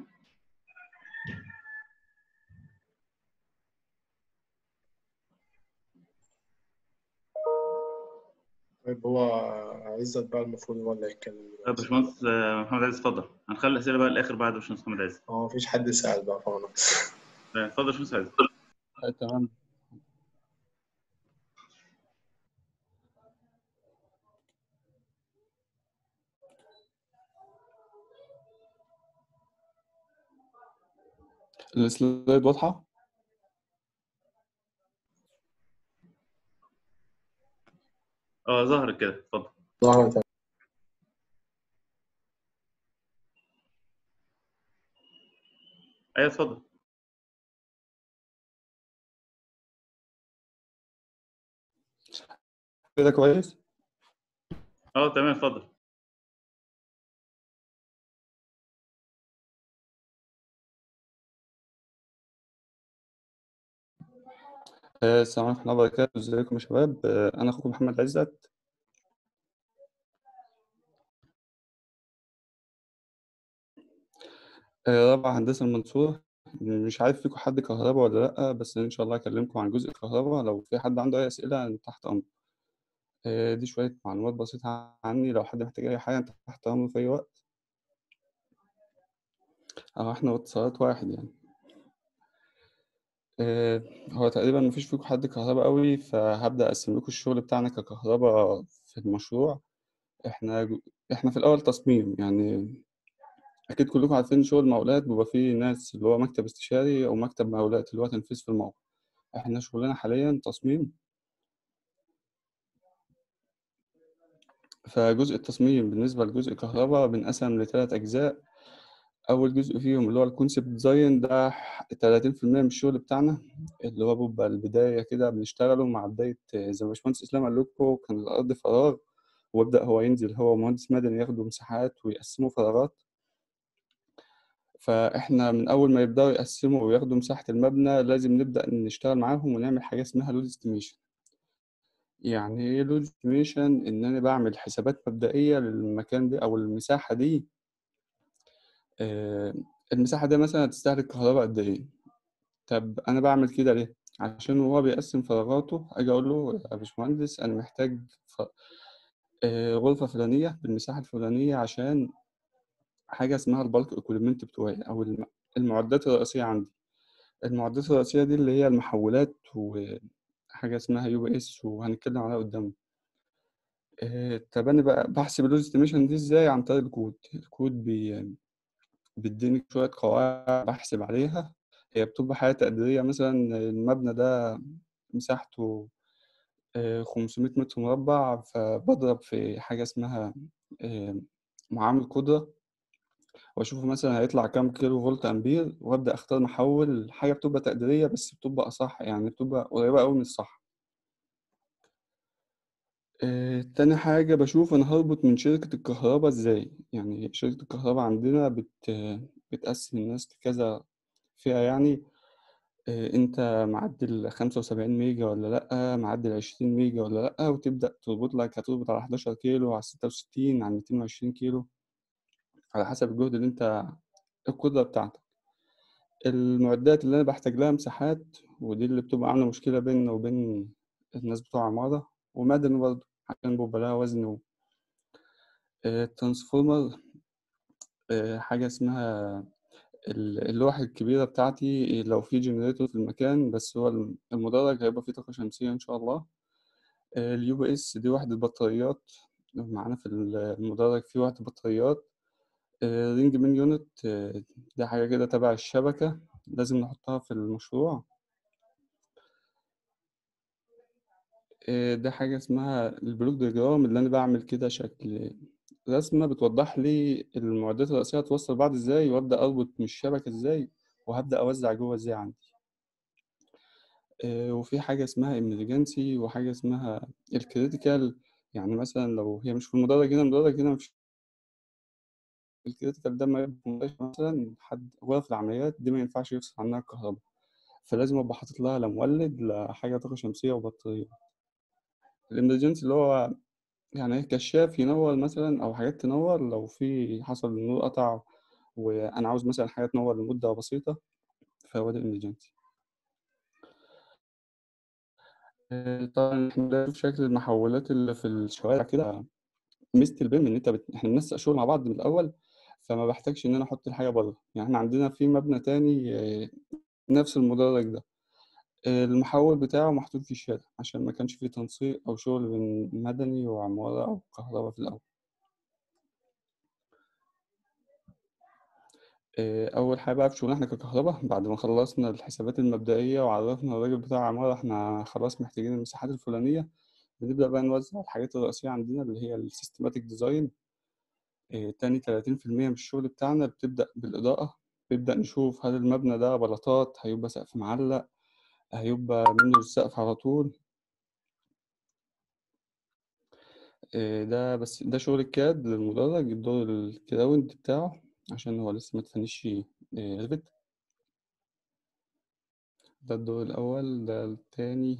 طيب هو عزت بقى المفروض هو اللي هيتكلم طيب دلوقتي باشمهندس آه، محمد عايز اتفضل هنخلي الأسئلة بقى للآخر بعد باشمهندس محمد عايز هو مفيش حد سأل بقى فانا آه، اتفضل يا باشمهندس عايز آه، تمام السلايد واضحة؟ اه ظهرت كده اتفضل ظهرت ايوه اتفضل كده كويس؟ اه تمام اتفضل آه، السلام عليكم ورحمة الله وبركاته ازيكم يا شباب آه، أنا أخوكم محمد عزت آه، رابعة هندسة المنصورة مش عارف فيكم حد كهرباء ولا لأ بس إن شاء الله هكلمكم عن جزء كهرباء لو في حد عنده أي أسئلة أنا تحت أمر آه، دي شوية معلومات بسيطة عني لو حد محتاج أي حاجة أنت تحت أمره في أي وقت أه إحنا اتصالات واحد يعني آه، هو تقريبا مفيش فيكم حد كهرباء قوي فهبدأ أقسم لكم الشغل بتاعنا ككهرباء في المشروع احنا احنا في الاول تصميم يعني اكيد كلكم عارفين شغل المقاولات بيبقى فيه ناس اللي هو مكتب استشاري او مكتب مقاولات اللي هو تنفيذ في الموقع احنا شغلنا حاليا تصميم فجزء التصميم بالنسبة لجزء الكهرباء بنقسم لثلاث أجزاء أول جزء فيهم اللي هو الكونسيبت ديزاين ده تلاتين في المية من الشغل بتاعنا اللي هو بيبقى البداية كده بنشتغله مع بداية زي ما باشمهندس إسلام قال لكم كان الأرض فراغ ويبدأ هو ينزل هو مهندس مدني ياخدوا مساحات ويقسموا فراغات فإحنا من أول ما يبدأوا يقسموا وياخدوا مساحة المبنى لازم نبدأ نشتغل معاهم ونعمل حاجة اسمها لود استيميشن يعني ايه لود استيميشن ان انا بعمل حسابات مبدئيه للمكان ده او المساحه دي آه، المساحه دي مثلا هتستهلك كهرباء قد ايه طب انا بعمل كده ليه عشان هو بيقسم فراغاته اجي اقول له يا باشمهندس انا محتاج ف... آه، غرفه فلانيه بالمساحه الفلانيه عشان حاجه اسمها البالك اكويبمنت بتوعي او الم- المعدات الرئيسيه عندي المعدات الرئيسيه دي اللي هي المحولات وحاجه اسمها يو بي اس وهنتكلم عليها قدام آه، طب انا بقى بحسب اللوز استيميشن دي ازاي عن طريق الكود الكود بي... بيديني شويه قواعد بحسب عليها هي بتبقى حاجه تقديريه مثلا المبنى ده مساحته آه، 500 متر مربع فبضرب في حاجه اسمها آه، معامل قدره واشوف مثلا هيطلع كام كيلو فولت امبير وابدا اختار محول حاجه بتبقى تقديريه بس بتبقى اصح يعني بتبقى قريبه قوي من الصح آه، تاني حاجة بشوف أنا هربط من شركة الكهرباء إزاي يعني شركة الكهرباء عندنا بت بتقسم الناس لكذا فئة يعني آه، أنت معدل خمسة وسبعين ميجا ولا لأ معدل عشرين ميجا ولا لأ وتبدأ تربط لك هتربط على حداشر كيلو على ستة وستين على ميتين وعشرين كيلو على حسب الجهد اللي أنت القدرة بتاعتك المعدات اللي أنا بحتاج لها مساحات ودي اللي بتبقى عاملة مشكلة بيننا وبين الناس بتوع عمارة ومدني برضه عشان بيبقى لها وزن و... آه، الترانسفورمر آه، حاجة اسمها ال- اللوحة الكبيرة بتاعتي لو في جنريتور في المكان بس هو الم- المدرج هيبقى فيه طاقة شمسية إن شاء الله اليو بي اس دي وحدة بطاريات معانا في المدرج فيه وحدة بطاريات رينج من يونت آه، ده حاجة كده تبع الشبكة لازم نحطها في المشروع آه، ده حاجة اسمها البلوك ديجرام اللي أنا بعمل كده شكل رسمة بتوضح لي المعدات الرئيسية هتوصل بعض ازاي وأبدأ أربط من الشبكة ازاي وهبدأ أوزع جوه ازاي عندي آه، وفي حاجة اسمها emergency وحاجة اسمها الكريتيكال يعني مثلا لو هي مش في المدرج هنا المدرج هنا مش الكريتيكال ده ما يبقى في المستشفى مثلا حد غرف العمليات دي ما ينفعش يفصل عنها الكهرباء فلازم أبقى حاطط لها لا مولد لا حاجة طاقة شمسية وبطارية الإمرجنسي اللي هو يعني إيه كشاف ينور مثلا أو حاجات تنور لو في حصل النور قطع وأنا عاوز مثلا حاجة تنور لمدة بسيطة فهو ده الإمرجنسي طبعا احنا بنشوف شكل المحولات اللي في الشوارع كده ميزة البيم إن أنت بت... إحنا بننسق شغل مع بعض من الأول فما بحتاجش إن أنا أحط الحاجة بره يعني إحنا عندنا في مبنى تاني آه، نفس المدرج ده آه، المحول بتاعه محطوط في الشارع عشان ما كانش فيه تنسيق أو شغل بين مدني وعمارة أو كهرباء في الأول آه، أول حاجة بقى في شغلنا إحنا ككهرباء بعد ما خلصنا الحسابات المبدئية وعرفنا الراجل بتاع عمارة إحنا خلاص محتاجين المساحات الفلانية بنبدأ بقى نوزع الحاجات الرئيسية عندنا اللي هي السيستماتيك ديزاين تاني تلاتين في المية من الشغل بتاعنا بتبدأ بالإضاءة بنبدأ نشوف هل المبنى ده بلاطات هيبقى سقف معلق هيبقى منه السقف على طول آه، ده بس ده شغل الكاد للمدرج الدور الجراوند بتاعه عشان هو لسه متفنش ريفت ده الدور الأول ده التاني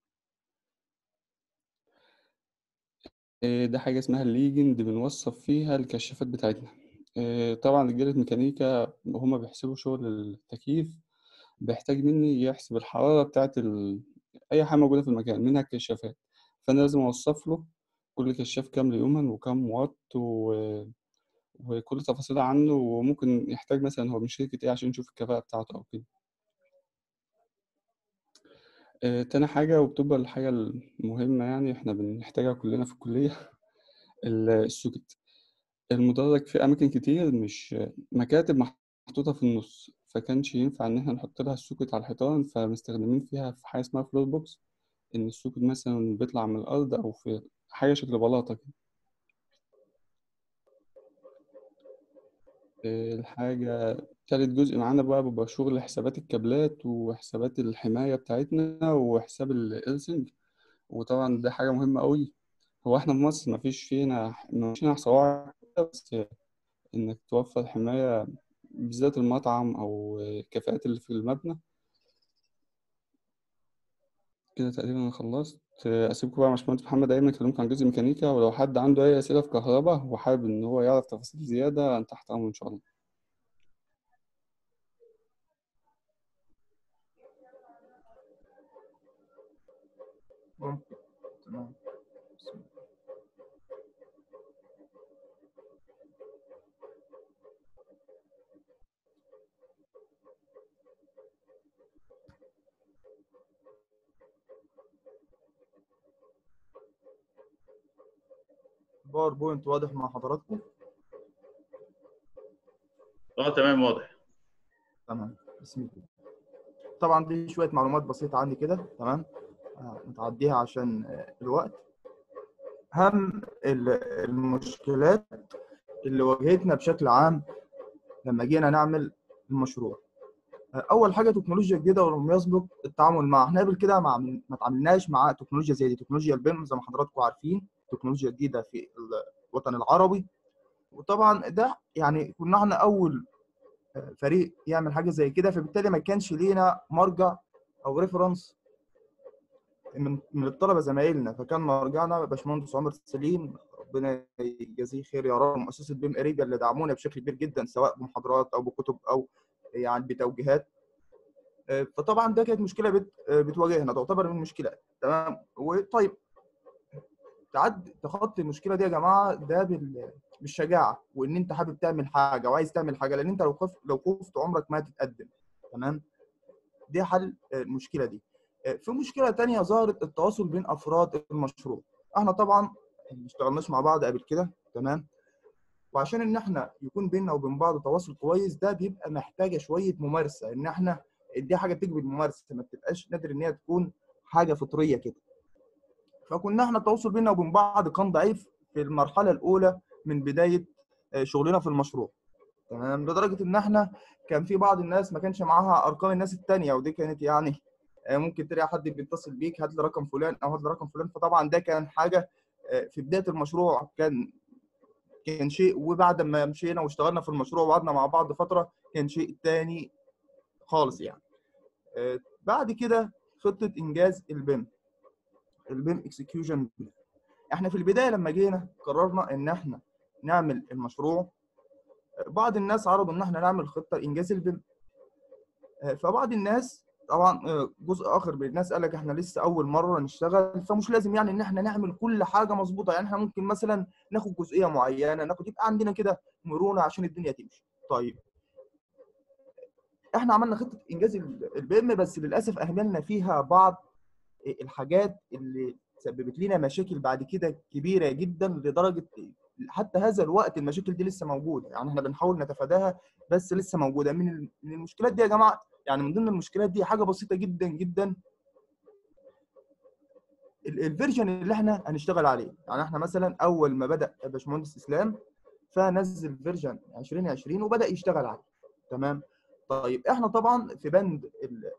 آه، ده حاجة اسمها الليجند بنوصف فيها الكشافات بتاعتنا آه، طبعا رجالة ميكانيكا هما بيحسبوا شغل التكييف بيحتاج مني يحسب الحرارة بتاعت ال... أي حاجة موجودة في المكان منها الكشافات فأنا لازم أوصف له كل كشاف كام ليومن وكام واط و... وكل تفاصيل عنه وممكن يحتاج مثلا هو من شركة إيه عشان نشوف الكفاءة بتاعته أو كده آه، تاني حاجة وبتبقى الحاجة المهمة يعني إحنا بنحتاجها كلنا في الكلية ال- السوكت المدرج في أماكن كتير مش مكاتب محطوطة في النص فكانش ينفع إن إحنا نحط لها السوكت على الحيطان فمستخدمين فيها في حاجة اسمها فلور بوكس إن السوكت مثلا بيطلع من الأرض أو في حاجة شكل بلاطة كده إيه الحاجة تالت جزء معانا بقى بيبقى شغل حسابات الكابلات وحسابات الحماية بتاعتنا وحساب الإرسنج وطبعا ده حاجة مهمة أوي هو إحنا في مصر مفيش فينا مفيش فينا صواعق كده، بس إنك توفر حماية بالذات المطعم أو الكافيهات اللي في المبنى كده تقريبا أنا خلصت أسيبكم بقى مع باشمهندس محمد أيمن يكلمكم عن جزء ميكانيكا ولو حد عنده أي أسئلة في كهرباء وحابب إن هو يعرف تفاصيل زيادة أنا تحت أمره إن شاء الله ممكن تمام بسم الله. باوربوينت واضح مع حضراتكم اه تمام واضح تمام بسم الله طبعا دي شويه معلومات بسيطه عني كده تمام آه، نتعديها عشان آه، الوقت اهم ال- المشكلات اللي واجهتنا بشكل عام لما جينا نعمل المشروع آه، اول حاجه تكنولوجيا جديده ولم يسبق التعامل معها احنا قبل كده ما عمل- ما تعاملناش مع تكنولوجيا زي دي تكنولوجيا البيم زي ما حضراتكم عارفين تكنولوجيا جديده في الوطن العربي وطبعا ده يعني كنا احنا اول آه، فريق يعمل حاجه زي كده فبالتالي ما كانش لينا مرجع او ريفرنس من من الطلبه زمايلنا فكان مرجعنا باشمهندس عمر سليم ربنا يجازيه خير يا رب مؤسسه بيم اريبيا اللي دعمونا بشكل كبير جدا سواء بمحاضرات او بكتب او يعني بتوجيهات آه، فطبعا ده كانت مشكله بت آه، بتواجهنا تعتبر من المشكلات تمام وطيب تعد تخطي المشكله دي يا جماعه ده بال بالشجاعه وان انت حابب تعمل حاجه وعايز تعمل حاجه لان انت لو خفت لو خفت عمرك ما هتتقدم تمام دي حل آه، المشكله دي آه، في مشكله تانية ظهرت التواصل بين افراد المشروع احنا طبعا ما اشتغلناش مع بعض قبل كده تمام وعشان ان احنا يكون بيننا وبين بعض تواصل كويس ده بيبقى محتاجه شويه ممارسه ان احنا دي حاجه بتيجي بالممارسه ما بتبقاش نادر ان هي تكون حاجه فطريه كده فكنا احنا التواصل بيننا وبين بعض كان ضعيف في المرحله الاولى من بدايه آه، شغلنا في المشروع تمام لدرجه ان احنا كان في بعض الناس ما كانش معاها ارقام الناس التانية ودي كانت يعني آه، ممكن تلاقي حد بيتصل بيك هات لي رقم فلان او هات لي رقم فلان فطبعا ده كان حاجه آه، في بدايه المشروع كان كان شيء وبعد ما مشينا واشتغلنا في المشروع وقعدنا مع بعض فتره كان شيء تاني خالص يعني آه، بعد كده خطه انجاز البيم البيم اكسكيوشن احنا في البدايه لما جينا قررنا ان احنا نعمل المشروع بعض الناس عرضوا ان احنا نعمل خطه انجاز البيم آه، فبعض الناس طبعا آه، جزء اخر من الناس قال لك احنا لسه اول مره نشتغل فمش لازم يعني ان احنا نعمل كل حاجه مظبوطه يعني احنا ممكن مثلا ناخد جزئيه معينه ناخد يبقى عندنا كده مرونه عشان الدنيا تمشي طيب احنا عملنا خطه انجاز البيم بس للاسف اهملنا فيها بعض الحاجات اللي سببت لنا مشاكل بعد كده كبيره جدا لدرجه حتى هذا الوقت المشاكل دي لسه موجوده يعني احنا بنحاول نتفاداها بس لسه موجوده من ال- من المشكلات دي يا جماعه يعني من ضمن المشكلات دي حاجه بسيطه جدا جدا ال- الفيرجن اللي احنا هنشتغل عليه يعني احنا مثلا اول ما بدا باشمهندس اسلام فنزل فيرجن 2020 وبدا يشتغل عليه تمام طيب احنا طبعا في بند ال-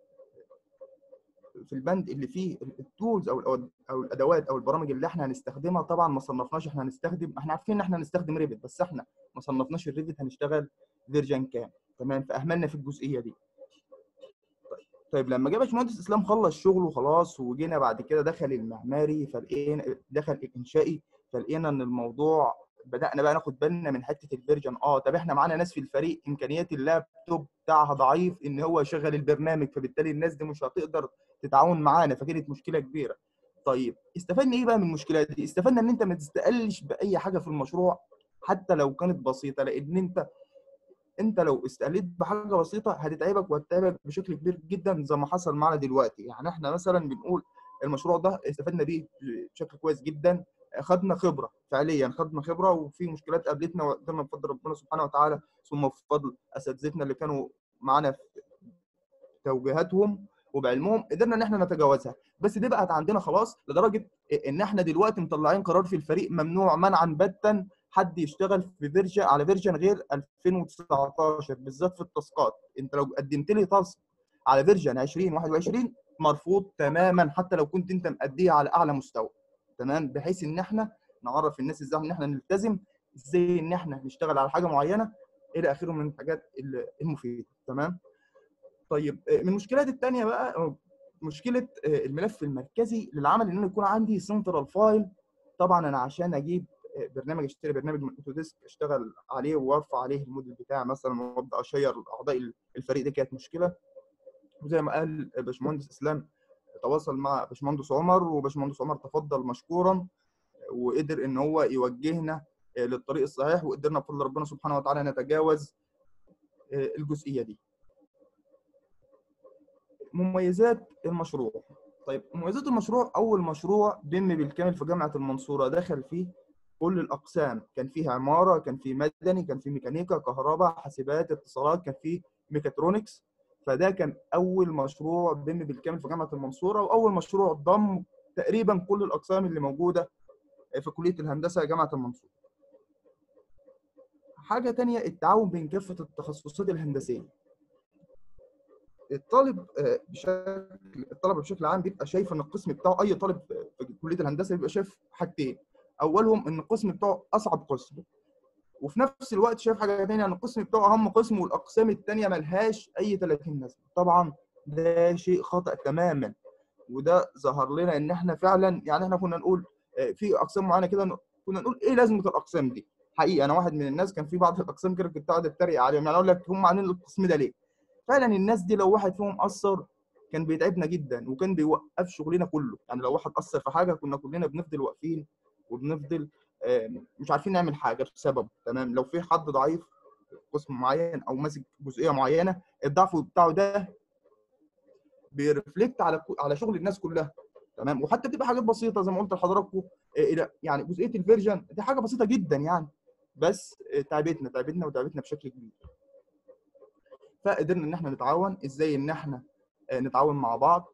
في البند اللي فيه التولز او الأو- او الادوات او البرامج اللي احنا هنستخدمها طبعا ما صنفناش احنا هنستخدم احنا عارفين ان احنا هنستخدم ريفت بس احنا ما صنفناش الريفت هنشتغل فيرجن كام تمام فاهملنا في الجزئيه دي طيب, طيب لما جه باشمهندس اسلام خلص شغله خلاص وجينا بعد كده دخل المعماري فلقينا دخل الانشائي فلقينا ان الموضوع بدانا بقى ناخد بالنا من حته الفيرجن اه طب احنا معانا ناس في الفريق امكانيات اللابتوب بتاعها ضعيف ان هو يشغل البرنامج فبالتالي الناس دي مش هتقدر تتعاون معانا فكانت مشكله كبيره طيب استفدنا ايه بقى من المشكله دي استفدنا ان انت ما تستقلش باي حاجه في المشروع حتى لو كانت بسيطه لان انت انت لو استقليت بحاجه بسيطه هتتعبك وهتتعبك بشكل كبير جدا زي ما حصل معنا دلوقتي يعني احنا مثلا بنقول المشروع ده استفدنا بيه بشكل كويس جدا خدنا خبره فعليا خدنا خبره وفي مشكلات قابلتنا وقدرنا بفضل ربنا سبحانه وتعالى ثم بفضل اساتذتنا اللي كانوا معانا في توجيهاتهم وبعلمهم قدرنا ان احنا نتجاوزها بس دي بقت عندنا خلاص لدرجه ان احنا دلوقتي مطلعين قرار في الفريق ممنوع منعا باتا حد يشتغل في فيرجن على فيرجن غير 2019 بالذات في التاسكات انت لو قدمت لي تاسك على فيرجن 2021 مرفوض تماما حتى لو كنت انت مأديها على اعلى مستوى تمام بحيث ان احنا نعرف الناس ازاي ان احنا نلتزم ازاي ان احنا نشتغل على حاجه معينه الى اخره من الحاجات المفيده تمام طيب من المشكلات الثانيه بقى مشكله الملف المركزي للعمل ان انا يكون عندي سنترال فايل طبعا انا عشان اجيب برنامج اشتري برنامج من اوتوديسك اشتغل عليه وارفع عليه الموديل بتاعي مثلا وابدا اشير اعضاء الفريق دي كانت مشكله وزي ما قال باشمهندس اسلام تواصل مع باشمهندس عمر وباشمهندس عمر تفضل مشكورا وقدر ان هو يوجهنا للطريق الصحيح وقدرنا بفضل ربنا سبحانه وتعالى نتجاوز الجزئيه دي مميزات المشروع طيب مميزات المشروع اول مشروع بيم بالكامل في جامعه المنصوره دخل فيه كل الاقسام كان فيه عماره كان فيه مدني كان فيه ميكانيكا كهرباء حاسبات اتصالات كان فيه ميكاترونكس فده كان اول مشروع بيم بالكامل في جامعه المنصوره واول مشروع ضم تقريبا كل الاقسام اللي موجوده في كليه الهندسه جامعه المنصوره حاجه تانية التعاون بين كافه التخصصات الهندسيه الطالب بشكل الطلبه بشكل عام بيبقى شايف ان القسم بتاعه اي طالب في كليه الهندسه بيبقى شايف حاجتين اولهم ان القسم بتاعه اصعب قسم وفي نفس الوقت شايف حاجه ثانيه ان القسم بتاعه اهم قسم والاقسام الثانيه ملهاش اي 30 لازمه طبعا ده شيء خطا تماما وده ظهر لنا ان احنا فعلا يعني احنا كنا نقول في اقسام معينه كده كنا نقول ايه لازمه الاقسام دي حقيقه انا واحد من الناس كان في بعض الاقسام كده كنت قاعد اتريق عليهم يعني اقول لك هم عاملين القسم ده ليه فعلا الناس دي لو واحد فيهم قصر كان بيتعبنا جدا وكان بيوقف شغلنا كله يعني لو واحد قصر في حاجه كنا كلنا بنفضل واقفين وبنفضل مش عارفين نعمل حاجه بسببه تمام لو في حد ضعيف قسم معين او ماسك جزئيه معينه الضعف بتاعه ده بيرفلكت على على شغل الناس كلها تمام وحتى بتبقى حاجات بسيطه زي ما قلت لحضراتكم يعني جزئيه الفيرجن دي حاجه بسيطه جدا يعني بس تعبتنا تعبتنا وتعبتنا بشكل كبير فقدرنا ان احنا نتعاون ازاي ان احنا نتعاون مع بعض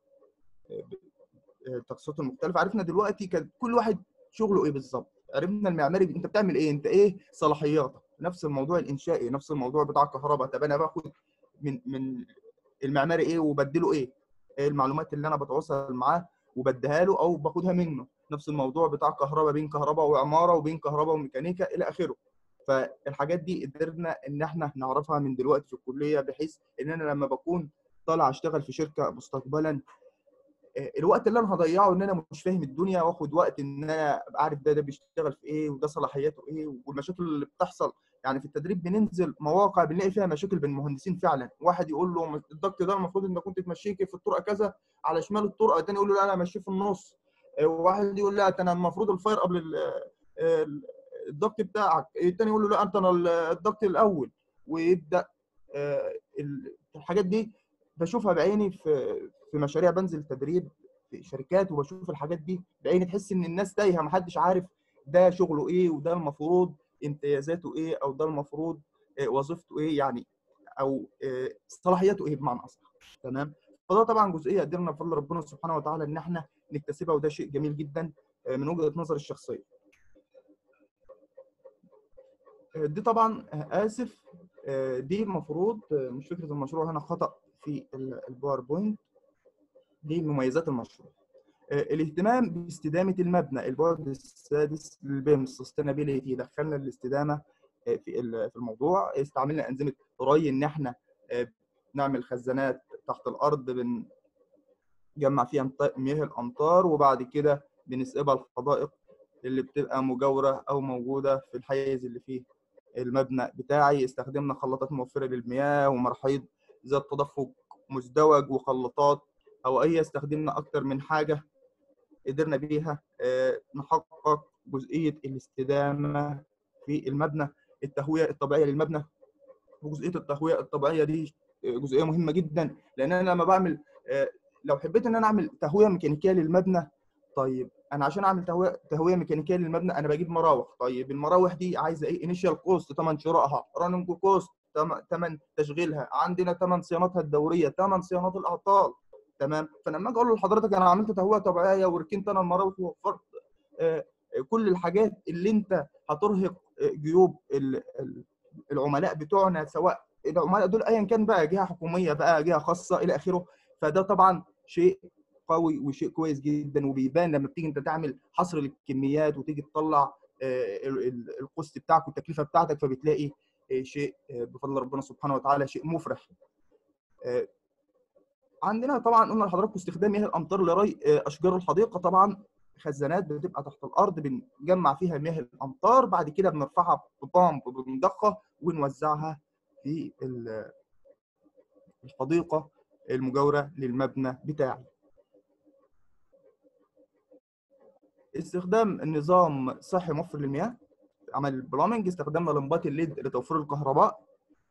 التخصصات المختلفه عرفنا دلوقتي كان كل واحد شغله ايه بالظبط عرفنا المعماري انت بتعمل ايه انت ايه صلاحياتك نفس الموضوع الانشائي نفس الموضوع بتاع الكهرباء طب انا باخد من من المعماري ايه وبديله ايه ايه المعلومات اللي انا بتواصل معاه وبديها له او باخدها منه نفس الموضوع بتاع كهرباء بين كهرباء وعماره وبين كهرباء وميكانيكا الى اخره فالحاجات دي قدرنا ان احنا نعرفها من دلوقتي في الكليه بحيث ان انا لما بكون طالع اشتغل في شركه مستقبلا الوقت اللي انا هضيعه ان انا مش فاهم الدنيا واخد وقت ان انا ابقى عارف ده ده بيشتغل في ايه وده صلاحياته ايه والمشاكل اللي بتحصل يعني في التدريب بننزل مواقع بنلاقي فيها مشاكل بين المهندسين فعلا واحد يقول له الضغط ده المفروض انك كنت تمشيه في الطرقه كذا على شمال الطرقه الثاني يقول له لا انا امشيه في النص واحد يقول لا انا المفروض الفاير قبل الضغط بتاعك الثاني يقول له لا انت انا الضغط الاول ويبدا الحاجات دي بشوفها بعيني في في مشاريع بنزل تدريب في شركات وبشوف الحاجات دي بعيني تحس ان الناس تايهه محدش عارف ده شغله ايه وده المفروض امتيازاته ايه او ده المفروض وظيفته ايه يعني او صلاحياته ايه بمعنى اصح تمام فده طبعا جزئيه قدرنا بفضل ربنا سبحانه وتعالى ان احنا نكتسبها وده شيء جميل جدا من وجهه نظري الشخصيه دي طبعا اسف دي المفروض مش فكره المشروع هنا خطا في الباوربوينت دي مميزات المشروع الاهتمام باستدامه المبنى البعد السادس للبيم السستينابيليتي دخلنا الاستدامه في في الموضوع استعملنا انظمه ري ان احنا نعمل خزانات تحت الارض بنجمع فيها مياه الامطار وبعد كده بنسقبها الحدائق اللي بتبقى مجاوره او موجوده في الحيز اللي فيه المبنى بتاعي استخدمنا خلاطات موفره للمياه ومراحيض ذات تدفق مزدوج وخلاطات هوائيه استخدمنا اكتر من حاجه قدرنا بيها نحقق جزئيه الاستدامه في المبنى التهويه الطبيعيه للمبنى وجزئيه التهويه الطبيعيه دي جزئيه مهمه جدا لان انا لما بعمل لو حبيت ان انا اعمل تهويه ميكانيكيه للمبنى طيب انا عشان اعمل تهويه تهويه ميكانيكيه للمبنى انا بجيب مراوح طيب المراوح دي عايزه ايه انيشال كوست ثمن شرائها راننج كوست ثمن تشغيلها عندنا ثمن صيانتها الدوريه ثمن صيانات الاعطال تمام فانا لما اجي اقول لحضرتك انا عملت تهويه طبيعيه وركنت انا المراوح ووفرت آه، كل الحاجات اللي انت هترهق آه، جيوب ال- ال- العملاء بتوعنا سواء العملاء دول ايا كان بقى جهه حكوميه بقى جهه خاصه الى اخره فده طبعا شيء قوي وشيء كويس جدا وبيبان لما بتيجي انت تعمل حصر للكميات وتيجي تطلع آه، ال- ال- القسط بتاعك والتكلفه بتاعتك فبتلاقي آه، شيء آه، بفضل ربنا سبحانه وتعالى شيء مفرح آه، عندنا طبعا قلنا لحضراتكم استخدام مياه الامطار لري آه، اشجار الحديقه طبعا خزانات بتبقى تحت الارض بنجمع فيها مياه الامطار بعد كده بنرفعها ببامب بنضخها ونوزعها في ال- الحديقه المجاوره للمبنى بتاعي استخدام النظام صحي موفر للمياه عمل البلامنج استخدامنا لمبات الليد لتوفير الكهرباء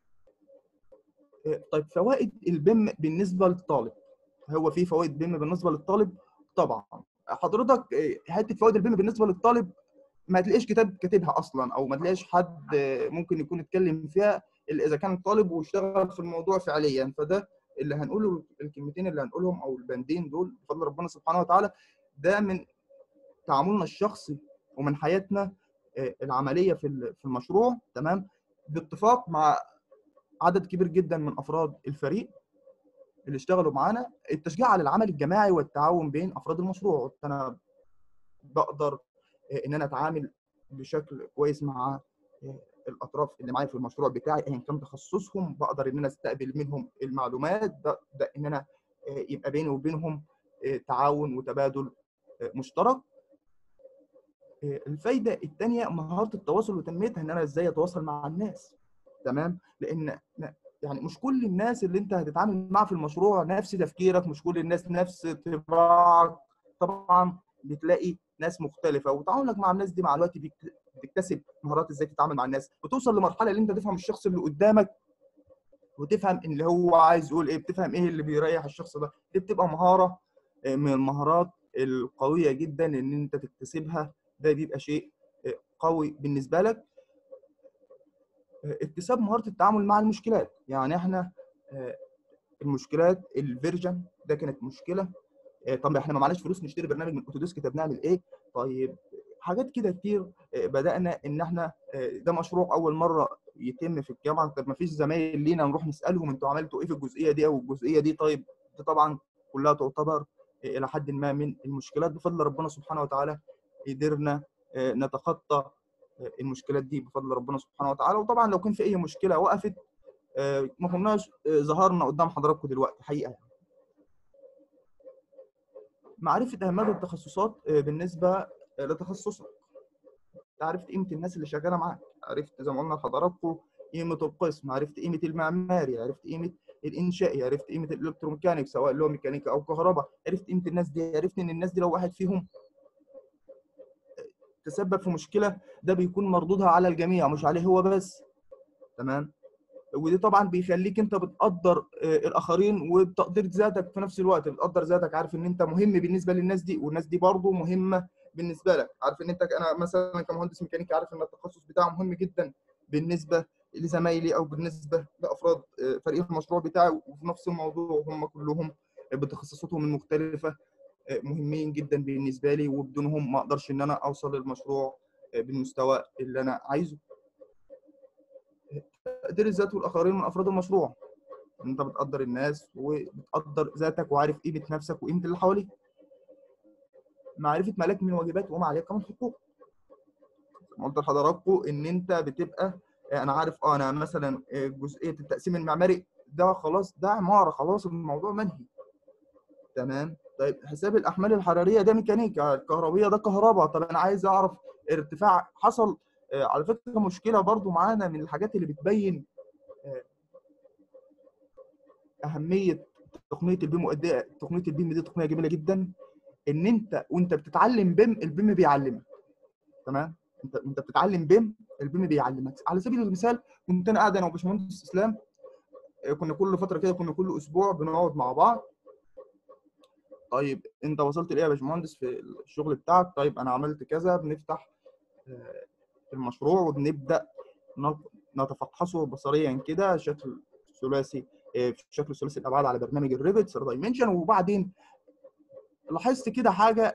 إيه، طيب فوائد البيم بالنسبه للطالب هو في فوائد بيم بالنسبه للطالب طبعا حضرتك إيه، حته فوائد البيم بالنسبه للطالب ما تلاقيش كتاب كاتبها اصلا او ما تلاقيش حد آه، ممكن يكون اتكلم فيها الا اذا كان طالب واشتغل في الموضوع فعليا فده اللي هنقوله الكلمتين اللي هنقولهم او البندين دول بفضل ربنا سبحانه وتعالى ده من تعاملنا الشخصي ومن حياتنا آه، العمليه في ال- في المشروع تمام باتفاق مع عدد كبير جدا من افراد الفريق اللي اشتغلوا معانا التشجيع على العمل الجماعي والتعاون بين افراد المشروع انا بقدر آه، ان انا اتعامل بشكل كويس مع آه، الاطراف اللي معايا في المشروع بتاعي ايا كان تخصصهم بقدر ان انا استقبل منهم المعلومات ببدا ان انا آه، يبقى بيني وبينهم آه، تعاون وتبادل آه، مشترك آه، الفايده الثانيه مهاره التواصل وتنميتها ان انا ازاي اتواصل مع الناس تمام لان يعني مش كل الناس اللي انت هتتعامل معاها في المشروع نفس تفكيرك مش كل الناس نفس طباعك طبعا بتلاقي ناس مختلفه وتعاملك مع الناس دي مع الوقت بيكت- بتكتسب مهارات ازاي تتعامل مع الناس بتوصل لمرحله اللي انت تفهم الشخص اللي قدامك وتفهم اللي هو عايز يقول ايه بتفهم ايه اللي بيريح الشخص ده دي بتبقى مهاره آه، من المهارات القويه جدا ان انت تكتسبها ده بيبقى شيء آه، قوي بالنسبه لك آه، اكتساب مهاره التعامل مع المشكلات يعني احنا آه، المشكلات الفيرجن ده كانت مشكله آه، طب احنا ما معناش فلوس نشتري برنامج من اوتوديسك طب نعمل ايه طيب حاجات كده كتير آه، بدانا ان احنا آه، ده مشروع اول مره يتم في الجامعه طب ما فيش زمايل لينا نروح نسالهم انتوا عملتوا ايه في الجزئيه دي او الجزئيه دي طيب دي طبعا كلها تعتبر آه، الى حد ما من المشكلات بفضل ربنا سبحانه وتعالى قدرنا آه، نتخطى آه، المشكلات دي بفضل ربنا سبحانه وتعالى وطبعا لو كان في اي مشكله وقفت آه، ما كناش آه، ظهرنا قدام حضراتكم دلوقتي حقيقه يعني. معرفه اهميه التخصصات آه، بالنسبه آه، لتخصصك أنت عرفت قيمه الناس اللي شغاله معاك عرفت زي ما قلنا لحضراتكم قيمه القسم عرفت قيمه المعماري عرفت قيمه الانشائي عرفت قيمه الالكتروميكانيك سواء اللي هو ميكانيكا او كهرباء عرفت قيمه الناس دي عرفت ان الناس دي لو واحد فيهم تسبب في مشكله ده بيكون مردودها على الجميع مش عليه هو بس تمام ودي طبعا بيخليك انت بتقدر آه، الاخرين وتقدير ذاتك في نفس الوقت بتقدر ذاتك عارف ان انت مهم بالنسبه للناس دي والناس دي برضه مهمه بالنسبه لك عارف ان انت انا مثلا كمهندس ميكانيكي عارف ان التخصص بتاعه مهم جدا بالنسبه لزمايلي او بالنسبه لافراد آه، فريق المشروع بتاعي وفي نفس الموضوع هم كلهم بتخصصاتهم المختلفه آه، مهمين جدا بالنسبه لي وبدونهم ما اقدرش ان انا اوصل للمشروع آه، بالمستوى اللي انا عايزه تقدير الذات والاخرين من افراد المشروع ان انت بتقدر الناس وبتقدر ذاتك وعارف قيمه نفسك وقيمه اللي حواليك معرفه ما لك من واجبات وما عليك من حقوق زي ما قلت لحضراتكم ان انت بتبقى انا عارف اه انا مثلا جزئيه التقسيم المعماري ده خلاص ده عماره خلاص الموضوع منهي تمام طيب حساب الاحمال الحراريه ده ميكانيكا الكهربيه ده كهرباء طب انا عايز اعرف ارتفاع حصل آه، على فكره مشكله برضو معانا من الحاجات اللي بتبين آه، اهميه تقنيه البيم وقد ايه تقنيه البيم دي تقنيه جميله جدا ان انت وانت بتتعلم بيم البيم بيعلمك تمام انت انت بتتعلم بيم البيم بيعلمك على سبيل المثال كنت انا قاعد انا وباشمهندس اسلام آه، كنا كل فتره كده كنا كل اسبوع بنقعد مع بعض طيب انت وصلت لايه يا باشمهندس في الشغل بتاعك طيب انا عملت كذا بنفتح آه، المشروع وبنبدا نط- نتفحصه بصريا كده شكل ثلاثي آه، شكل ثلاثي الابعاد على برنامج الريفت 3 دايمنشن وبعدين لاحظت كده حاجه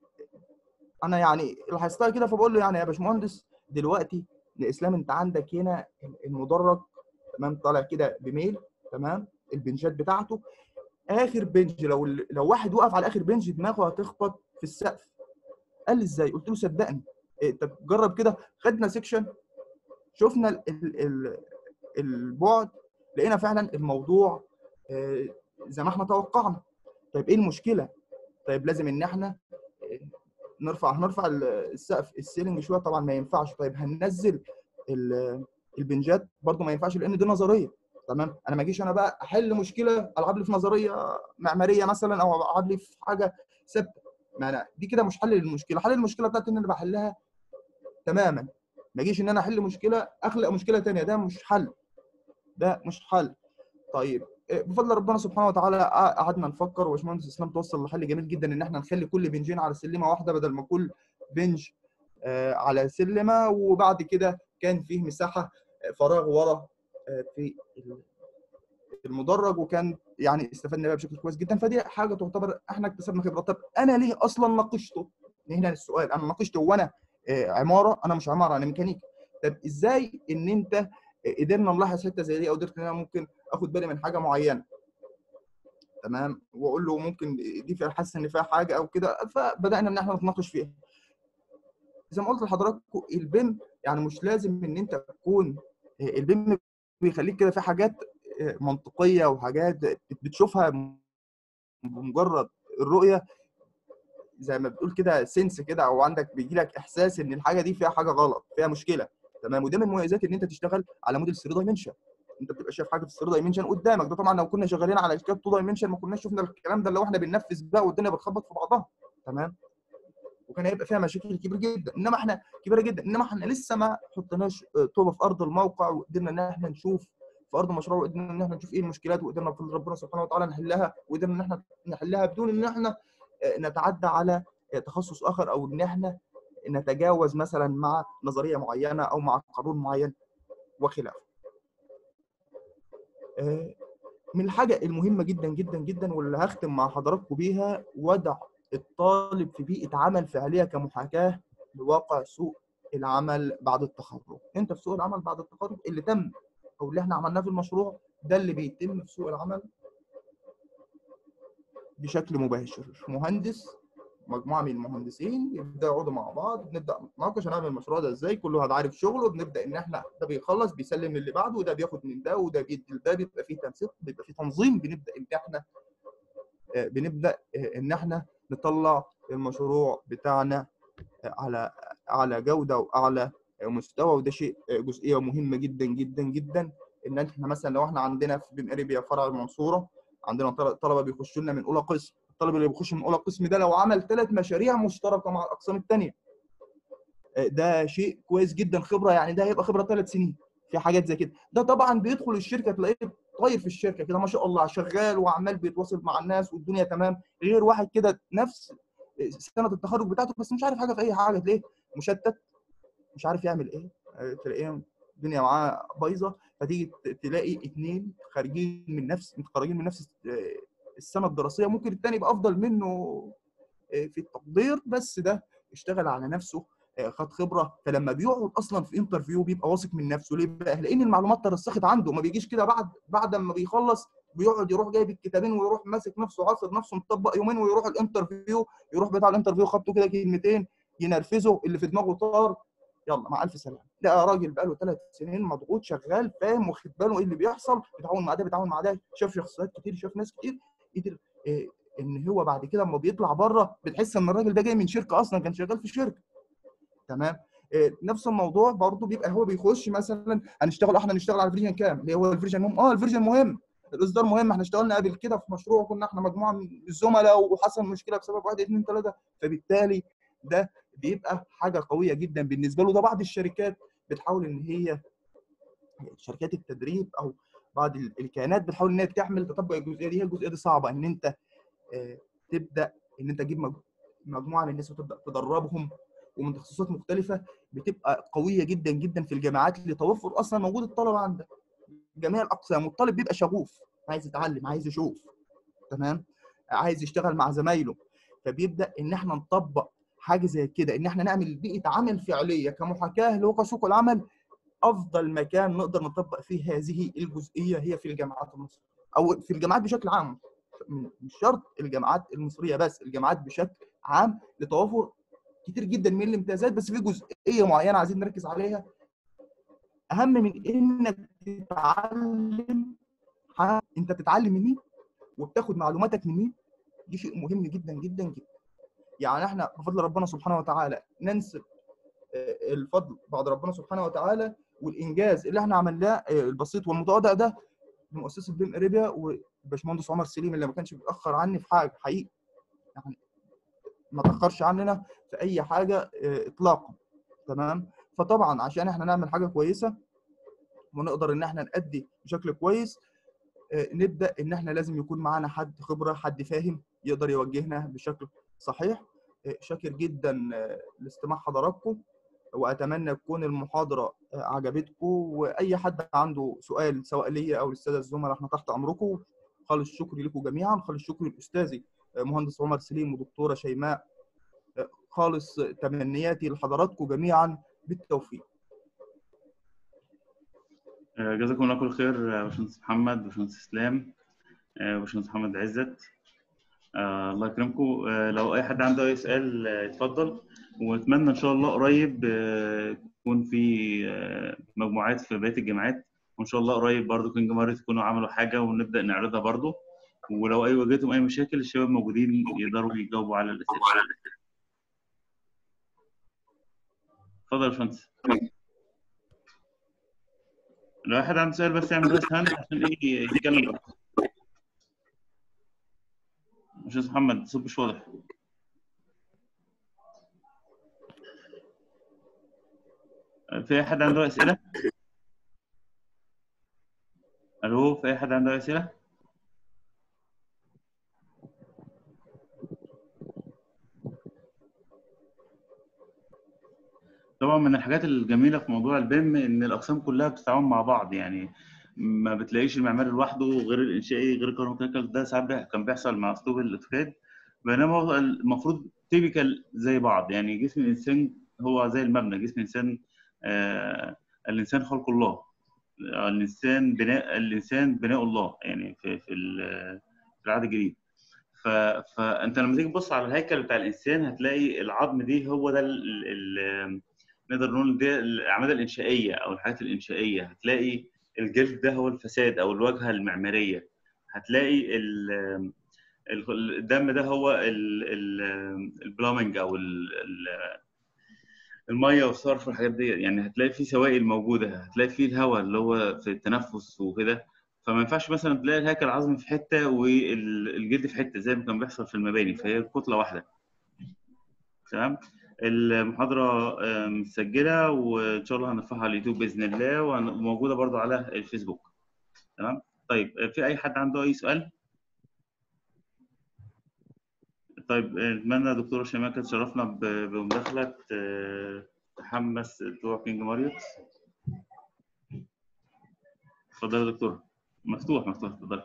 انا يعني لاحظتها كده فبقول له يعني يا باشمهندس دلوقتي الاسلام انت عندك هنا المدرج تمام طالع كده بميل تمام البنجات بتاعته اخر بنج لو لو واحد وقف على اخر بنج دماغه هتخبط في السقف قال لي ازاي قلت له صدقني إيه، طب جرب كده خدنا سيكشن شفنا ال ال ال البعد لقينا فعلا الموضوع آه، زي ما احنا توقعنا طيب ايه المشكله طيب لازم ان احنا آه، نرفع هنرفع ال- السقف السيلينج شويه طبعا ما ينفعش طيب هننزل ال- البنجات برضو ما ينفعش لان دي نظريه تمام انا ما اجيش انا بقى احل مشكله العب لي في نظريه معماريه مثلا او العب لي في حاجه ثابته ما انا دي كده مش حل للمشكله حل المشكله بتاعتي ان انا بحلها تماما ما اجيش ان انا احل مشكله اخلق مشكله تانية ده مش حل ده مش حل طيب إيه، بفضل ربنا سبحانه وتعالى قع- قعدنا نفكر وباشمهندس اسلام توصل لحل جميل جدا ان احنا نخلي كل بنجين على سلمه واحده بدل ما كل بنج آه، على سلمه وبعد كده كان فيه مساحه آه، فراغ ورا آه، في ال- المدرج وكان يعني استفدنا بيها بشكل كويس جدا فدي حاجه تعتبر احنا اكتسبنا خبره طب انا ليه اصلا ناقشته؟ هنا السؤال انا ناقشته وانا آه، عماره انا مش عماره انا ميكانيكا طب ازاي ان انت آه، قدرنا نلاحظ حته زي دي او قدرت ان انا ممكن اخد بالي من حاجه معينه تمام واقول له ممكن دي فيها حاسس ان فيها حاجه او كده فبدانا ان احنا نتناقش فيها زي ما قلت لحضراتكم البيم يعني مش لازم ان انت تكون البيم بيخليك كده في حاجات منطقيه وحاجات بتشوفها بمجرد الرؤيه زي ما بتقول كده سنس كده او عندك بيجي لك احساس ان الحاجه دي فيها حاجه غلط فيها مشكله تمام وده من مميزات ان انت تشتغل على موديل 3 دايمنشن انت بتبقى شايف حاجه في 3 دايمنشن قدامك ده طبعا لو كنا شغالين على اشكال 2 دايمنشن ما كناش شفنا الكلام ده لو احنا بننفذ بقى والدنيا بتخبط في بعضها تمام وكان هيبقى فيها مشاكل كبيره جدا انما احنا كبيره جدا انما احنا لسه ما حطيناش طوبه في ارض الموقع وقدرنا ان احنا نشوف في ارض المشروع وقدرنا ان احنا نشوف ايه المشكلات وقدرنا بفضل ربنا سبحانه وتعالى نحلها وقدرنا ان احنا نحلها بدون ان احنا نتعدى على تخصص اخر او ان احنا نتجاوز مثلا مع نظريه معينه او مع قانون معين وخلافه. من الحاجه المهمه جدا جدا جدا واللي هختم مع حضراتكم بيها وضع الطالب في بيئه عمل فعليه كمحاكاه لواقع سوق العمل بعد التخرج. انت في سوق العمل بعد التخرج اللي تم او اللي احنا عملناه في المشروع ده اللي بيتم في سوق العمل بشكل مباشر مهندس مجموعه من المهندسين يبداوا يقعدوا مع بعض نبدا نتناقش هنعمل المشروع ده ازاي كل واحد عارف شغله بنبدا ان احنا ده بيخلص بيسلم للي بعده وده بياخد من ده وده بيدي لده بيبقى فيه تنسيق بيبقى فيه تنظيم بنبدا ان احنا بنبدا ان احنا نطلع المشروع بتاعنا على على جوده واعلى مستوى وده شيء جزئيه مهمه جدا جدا جدا ان احنا مثلا لو احنا عندنا في بيم اريبيا فرع المنصوره عندنا طلبه بيخشوا لنا من اولى قسم الطالب اللي بيخش من اولى قسم ده لو عمل ثلاث مشاريع مشتركه مع الاقسام الثانيه ده شيء كويس جدا خبره يعني ده هيبقى خبره ثلاث سنين في حاجات زي كده ده طبعا بيدخل الشركه تلاقيه طاير في الشركه كده ما شاء الله شغال وعمال بيتواصل مع الناس والدنيا تمام غير واحد كده نفس سنه التخرج بتاعته بس مش عارف حاجه في اي حاجه تلاقيه مشتت مش عارف يعمل ايه تلاقيه الدنيا معاه بايظه فتيجي تلاقي اثنين خارجين من نفس متخرجين من نفس السنه الدراسيه ممكن الثاني يبقى افضل منه في التقدير بس ده اشتغل على نفسه خد خبره فلما بيقعد اصلا في انترفيو بيبقى واثق من نفسه ليه بقى؟ لان المعلومات ترسخت عنده ما بيجيش كده بعد بعد ما بيخلص بيقعد يروح جايب الكتابين ويروح ماسك نفسه عاصر نفسه مطبق يومين ويروح الانترفيو يروح بتاع الانترفيو خبطه كده كلمتين ينرفزه اللي في دماغه طار يلا مع الف سلامه ده راجل بقى له ثلاث سنين مضغوط شغال فاهم واخد باله ايه اللي بيحصل بيتعاون مع ده بيتعاون مع ده شاف شخصيات كتير شاف ناس كتير قدر إيه ان هو بعد كده لما بيطلع بره بتحس ان الراجل ده جاي من شركه اصلا كان شغال في شركه تمام إيه نفس الموضوع برضه بيبقى هو بيخش مثلا هنشتغل احنا نشتغل على الفيرجن كام اللي هو الفيرجن مهم اه الفيرجن مهم الاصدار مهم احنا اشتغلنا قبل كده في مشروع كنا احنا مجموعه من الزملاء وحصل مشكله بسبب واحد اثنين ثلاثه فبالتالي ده بيبقى حاجه قويه جدا بالنسبه له ده بعض الشركات بتحاول ان هي شركات التدريب او بعض الكيانات بتحاول ان هي تعمل تطبق الجزئيه دي هي الجزئيه دي صعبه ان انت تبدا ان انت تجيب مج- مجموعه من الناس وتبدا تدربهم ومن تخصصات مختلفه بتبقى قويه جدا جدا في الجامعات لتوفر اصلا موجود الطلبه عندك جميع الاقسام والطالب بيبقى شغوف عايز يتعلم عايز يشوف تمام عايز يشتغل مع زمايله فبيبدا ان احنا نطبق حاجه زي كده ان احنا نعمل بيئه عمل فعليه كمحاكاه لواقع سوق العمل افضل مكان نقدر نطبق فيه هذه الجزئيه هي في الجامعات المصريه او في الجامعات بشكل عام مش شرط الجامعات المصريه بس الجامعات بشكل عام لتوافر كتير جدا من الامتيازات بس في جزئيه معينه عايزين نركز عليها اهم من انك تتعلم ح- انت بتتعلم من مين وبتاخد معلوماتك من مين دي شيء مهم جدا جدا جدا يعني احنا بفضل ربنا سبحانه وتعالى ننسب آه، الفضل بعد ربنا سبحانه وتعالى والانجاز اللي احنا عملناه آه، البسيط والمتواضع ده لمؤسسه بيم اريبيا والباشمهندس عمر سليم اللي ما كانش بيتاخر عني في حاجه حقيقي يعني ما تاخرش عننا في اي حاجه آه، اطلاقا تمام فطبعا عشان احنا نعمل حاجه كويسه ونقدر ان احنا نأدي بشكل كويس آه، نبدا ان احنا لازم يكون معانا حد خبره حد فاهم يقدر يوجهنا بشكل صحيح آه، شاكر جدا آه، لاستماع حضراتكم واتمنى تكون المحاضره آه، عجبتكم واي حد عنده سؤال سواء ليا او للساده الزملاء احنا تحت امركم خالص شكري لكم جميعا خالص شكري لاستاذي آه، مهندس عمر سليم ودكتوره شيماء آه، خالص تمنياتي لحضراتكم جميعا بالتوفيق آه، جزاكم الله كل خير آه، باشمهندس محمد باشمهندس اسلام آه، باشمهندس محمد عزت آه، الله يكرمكم آه، لو اي حد عنده اي سؤال آه، يتفضل ونتمنى ان شاء الله قريب آه، يكون في آه، مجموعات في بقيه الجامعات وان شاء الله قريب برضو كينج ماريت يكونوا عملوا حاجه ونبدا نعرضها برضو ولو اي واجهتهم اي مشاكل الشباب موجودين يقدروا يجاوبوا على الاسئله اتفضل يا باشمهندس لو اي حد عنده سؤال بس يعمل راس هاند عشان ايه يتكلم براحته باشمهندس محمد صوت مش واضح في اي حد عنده اسئله الو في اي حد عنده اسئله طبعا من الحاجات الجميله في موضوع البيم ان الاقسام كلها بتتعاون مع بعض يعني ما بتلاقيش المعماري لوحده غير الانشائي غير الكهربائي ده ساعات بي- كان بيحصل مع اسلوب الاوتوكاد بينما هو المفروض تيبيكال زي بعض يعني جسم الانسان هو زي المبنى جسم الانسان آه الانسان خلق الله آه، الانسان بناء الانسان بناء الله يعني في في ال- في العهد الجديد ف... فانت لما تيجي تبص على الهيكل بتاع الانسان هتلاقي العظم دي هو ده ال... ال... نقدر نقول دي الاعمده الانشائيه او الحاجات الانشائيه هتلاقي الجلد ده هو الفساد او الواجهه المعماريه هتلاقي ال... ال- الدم ده هو ال... ال... البلامنج او ال... ال... الميه والصرف والحاجات دي يعني هتلاقي في سوائل موجوده هتلاقي في الهواء اللي هو في التنفس وكده فما ينفعش مثلا تلاقي الهيكل العظمي في حته والجلد في حته زي ما كان بيحصل في المباني فهي كتله واحده تمام المحاضره آه، متسجله وان شاء الله هنرفعها على اليوتيوب باذن الله وموجوده برضو على الفيسبوك تمام طيب آه، في اي حد عنده اي سؤال طيب آه، نتمنى دكتوره شيماء كانت تشرفنا ب- بمداخله آه، تحمس بتوع كينج ماريوت اتفضلي يا دكتوره مفتوح مفتوح اتفضلي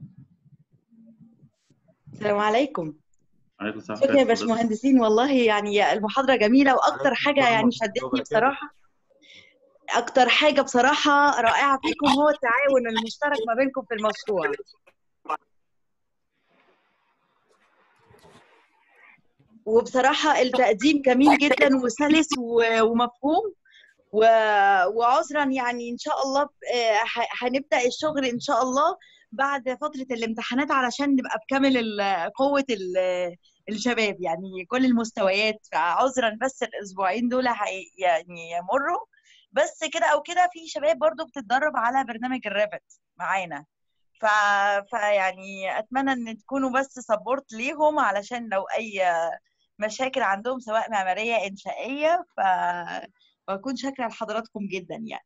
السلام عليكم عليكم السلام شكرا يا اتفضلي. باشمهندسين والله يعني المحاضرة جميلة وأكتر عليكم حاجة السلام يعني ورحمة الله شدتني وبركاته. بصراحة أكتر حاجة بصراحة رائعة فيكم هو التعاون المشترك ما بينكم في المشروع وبصراحة التقديم جميل جدا وسلس و- ومفهوم و- وعذرا يعني إن شاء الله آه، ه- هنبدأ الشغل إن شاء الله بعد فترة الامتحانات علشان نبقى بكامل ال- قوة ال- الشباب يعني كل المستويات فعذرا بس الأسبوعين دول هي يعني يمروا بس كده أو كده في شباب برضو بتتدرب على برنامج الريفت معانا ف... فيعني أتمنى إن تكونوا بس سبورت ليهم علشان لو أي مشاكل عندهم سواء معمارية إنشائية ف... وأكون شاكرة لحضراتكم جدا يعني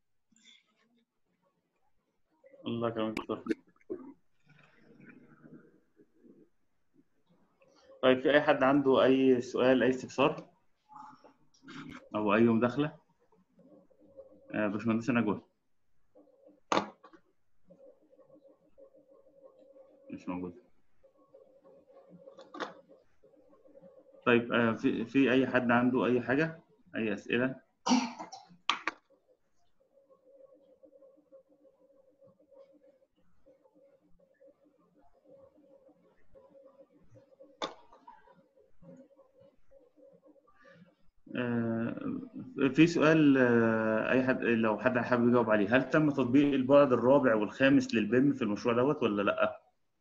الله يكرمك دكتور طيب في اي حد عنده اي سؤال اي استفسار او اي مداخله آه، باشمهندس نجوى مش موجود طيب آه، في في اي حد عنده اي حاجه اي اسئله آه، في سؤال آه، اي حد لو حد حابب يجاوب عليه هل تم تطبيق البعد الرابع والخامس للبيم في المشروع دوت ولا لا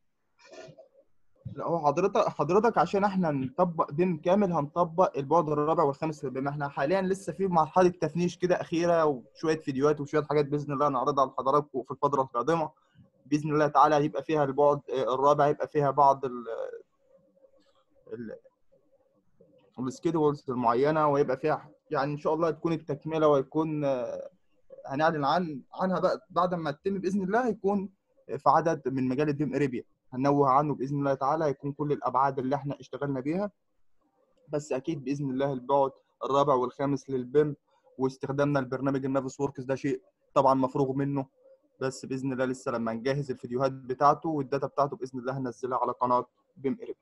لا هو حضرتك حضرتك عشان احنا نطبق بيم كامل هنطبق البعد الرابع والخامس للبيم احنا حاليا لسه في مرحله تفنيش كده اخيره وشويه فيديوهات وشويه حاجات باذن الله نعرضها لحضراتكم في الفتره القادمه باذن الله تعالى هيبقى فيها البعد الرابع هيبقى فيها بعض ال ال السكيدولز المعينه ويبقى فيها يعني ان شاء الله تكون التكمله ويكون آه، هنعلن عن عنها بقى بعد ما تتم باذن الله هيكون في عدد من مجال الديم اريبيا هننوه عنه باذن الله تعالى هيكون كل الابعاد اللي احنا اشتغلنا بيها بس اكيد باذن الله البعد الرابع والخامس للبيم واستخدامنا لبرنامج النافس وركس ده شيء طبعا مفروغ منه بس باذن الله لسه لما نجهز الفيديوهات بتاعته والداتا بتاعته باذن الله هنزلها على قناه بيم اريبيا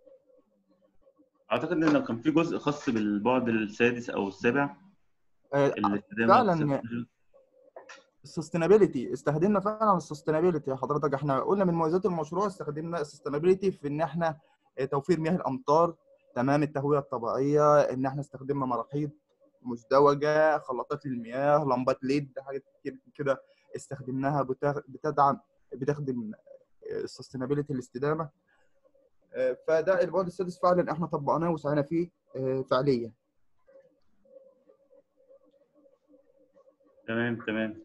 اعتقد ان كان في جزء خاص بالبعد السادس او السابع آه، الاستخدام فعلا السستينابيلتي استخدمنا فعلا السستينابيلتي يا حضرتك احنا قلنا من مميزات المشروع استخدمنا السستينابيلتي في ان احنا اه، توفير مياه الامطار تمام التهويه الطبيعيه ان احنا استخدمنا مراحيض مزدوجه خلاطات للمياه لمبات ليد حاجات كتير كده استخدمناها بتغ- بتدعم بتخدم السستينابيلتي الاستدامه اه، فده البعد السادس فعلا احنا طبقناه وسعينا فيه اه، فعليا تمام تمام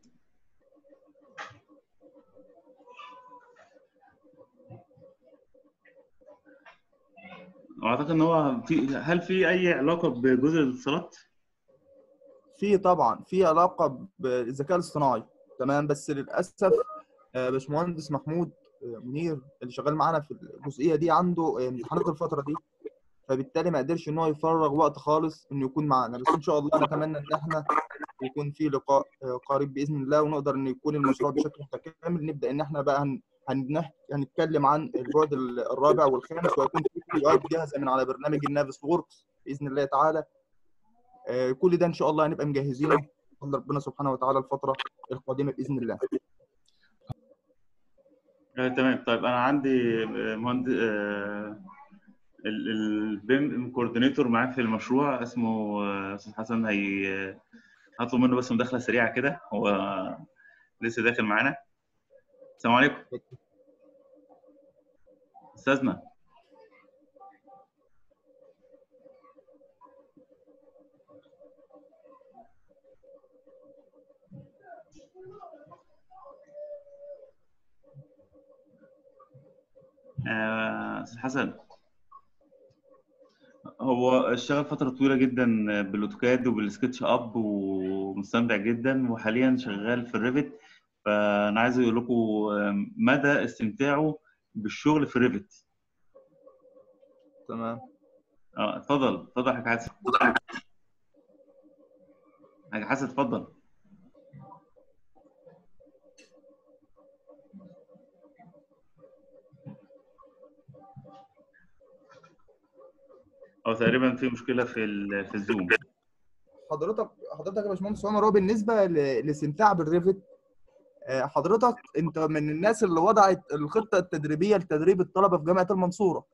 اعتقد ان هو في هل في اي علاقه بجزء الاتصالات في طبعا في علاقه بالذكاء الاصطناعي تمام بس للاسف آه، باشمهندس محمود آه، منير اللي شغال معانا في الجزئيه دي عنده آه، امتحانات الفتره دي فبالتالي ما قدرش ان هو يفرغ وقت خالص انه يكون معانا بس ان شاء الله نتمنى ان احنا يكون في لقاء آه، قريب باذن الله ونقدر ان يكون المشروع بشكل متكامل نبدا ان احنا بقى هن... هن... هنتكلم عن البعد ال- الرابع والخامس ويكون في فيديوهات جاهزه من على برنامج النافس ووركس باذن الله تعالى آه، كل ده ان شاء الله هنبقى مجهزينه بفضل ربنا سبحانه وتعالى الفتره القادمه باذن الله آه، تمام طيب انا عندي آه، مهندس آه، ال- البيم كوردينيتور معاك في المشروع اسمه آه، استاذ حسن هي آه، هطلب منه بس مداخله سريعه كده هو لسه داخل معانا السلام عليكم استاذنا آه، استاذ حسن هو اشتغل فترة طويلة جدا بالاوتوكاد وبالسكتش اب ومستمتع جدا وحاليا شغال في الريفت فانا عايز اقول لكم مدى استمتاعه بالشغل في الريفت تمام اه اتفضل اتفضل يا حاج حسن حاج حسن اتفضل او تقريبا في مشكلة في ال- في الزوم حضرتك حضرتك يا باشمهندس عمر هو بالنسبه ل- للاستمتاع بالريفت آه، حضرتك انت من الناس اللي وضعت الخطه التدريبيه لتدريب الطلبه في جامعه المنصوره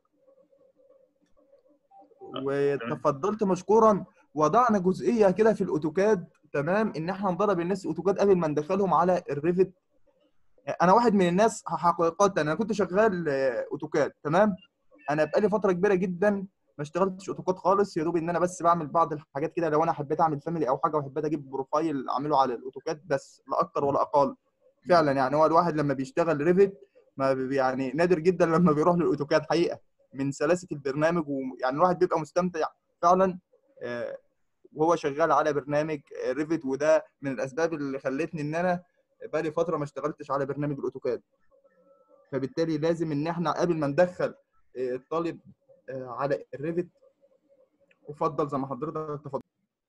وتفضلت مشكورا وضعنا جزئيه كده في الاوتوكاد تمام ان احنا ندرب الناس اوتوكاد قبل ما ندخلهم على الريفت انا واحد من الناس حقيقه انا كنت شغال آه، اوتوكاد تمام انا بقالي فتره كبيره جدا ما اشتغلتش اوتوكاد خالص يا دوب ان انا بس بعمل بعض الحاجات كده لو انا حبيت اعمل فاميلي او حاجه وحبيت اجيب بروفايل اعمله على الاوتوكاد بس لا اكتر ولا اقل فعلا يعني هو الواحد لما بيشتغل ريفت ما بي- يعني نادر جدا لما بيروح للاوتوكاد حقيقه من سلاسه البرنامج ويعني الواحد بيبقى مستمتع فعلا آه، وهو شغال على برنامج آه، ريفت وده من الاسباب اللي خلتني ان انا بقالي فتره ما اشتغلتش على برنامج الاوتوكاد فبالتالي لازم ان احنا قبل ما ندخل آه، الطالب آه، على الريفت وفضل زي ما حضرتك تفضل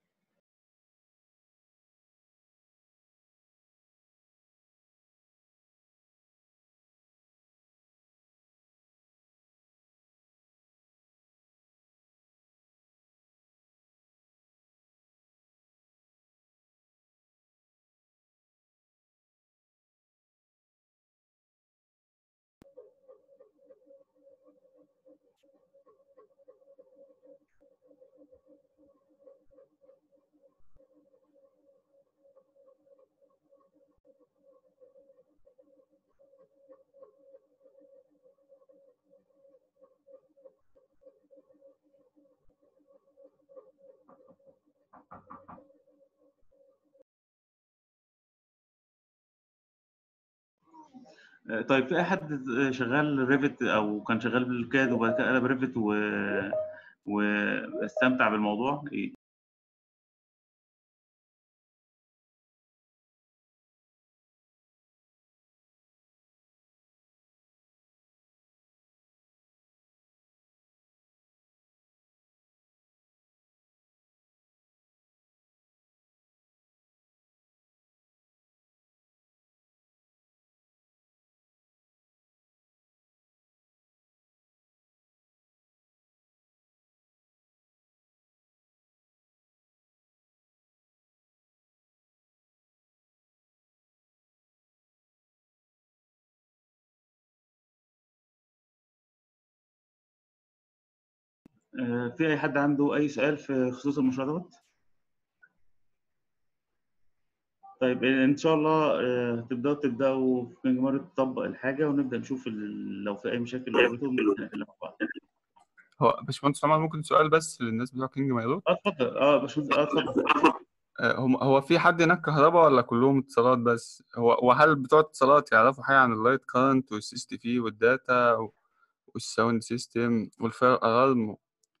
آه، طيب في اي حد شغال ريفت او كان شغال بالكاد وبعد كده قلب ريفت و... واستمتع بالموضوع إيه؟ آه، في اي حد عنده اي سؤال في خصوص المشروع دوت طيب ان شاء الله آه، تبداوا تبداوا في كينج ماري تطبق الحاجه ونبدا نشوف ال- لو في اي مشاكل قابلتهم نحلها مع بعض هو باشمهندس عمر ممكن سؤال بس للناس بتوع كينج مايلوت اه اتفضل اه باشمهندس اه اتفضل آه، هم هو في حد هناك كهرباء ولا كلهم اتصالات بس هو وهل بتوع اتصالات يعرفوا حاجة عن اللايت كارنت والسي تي في والداتا و- والساوند سيستم والفاير الارم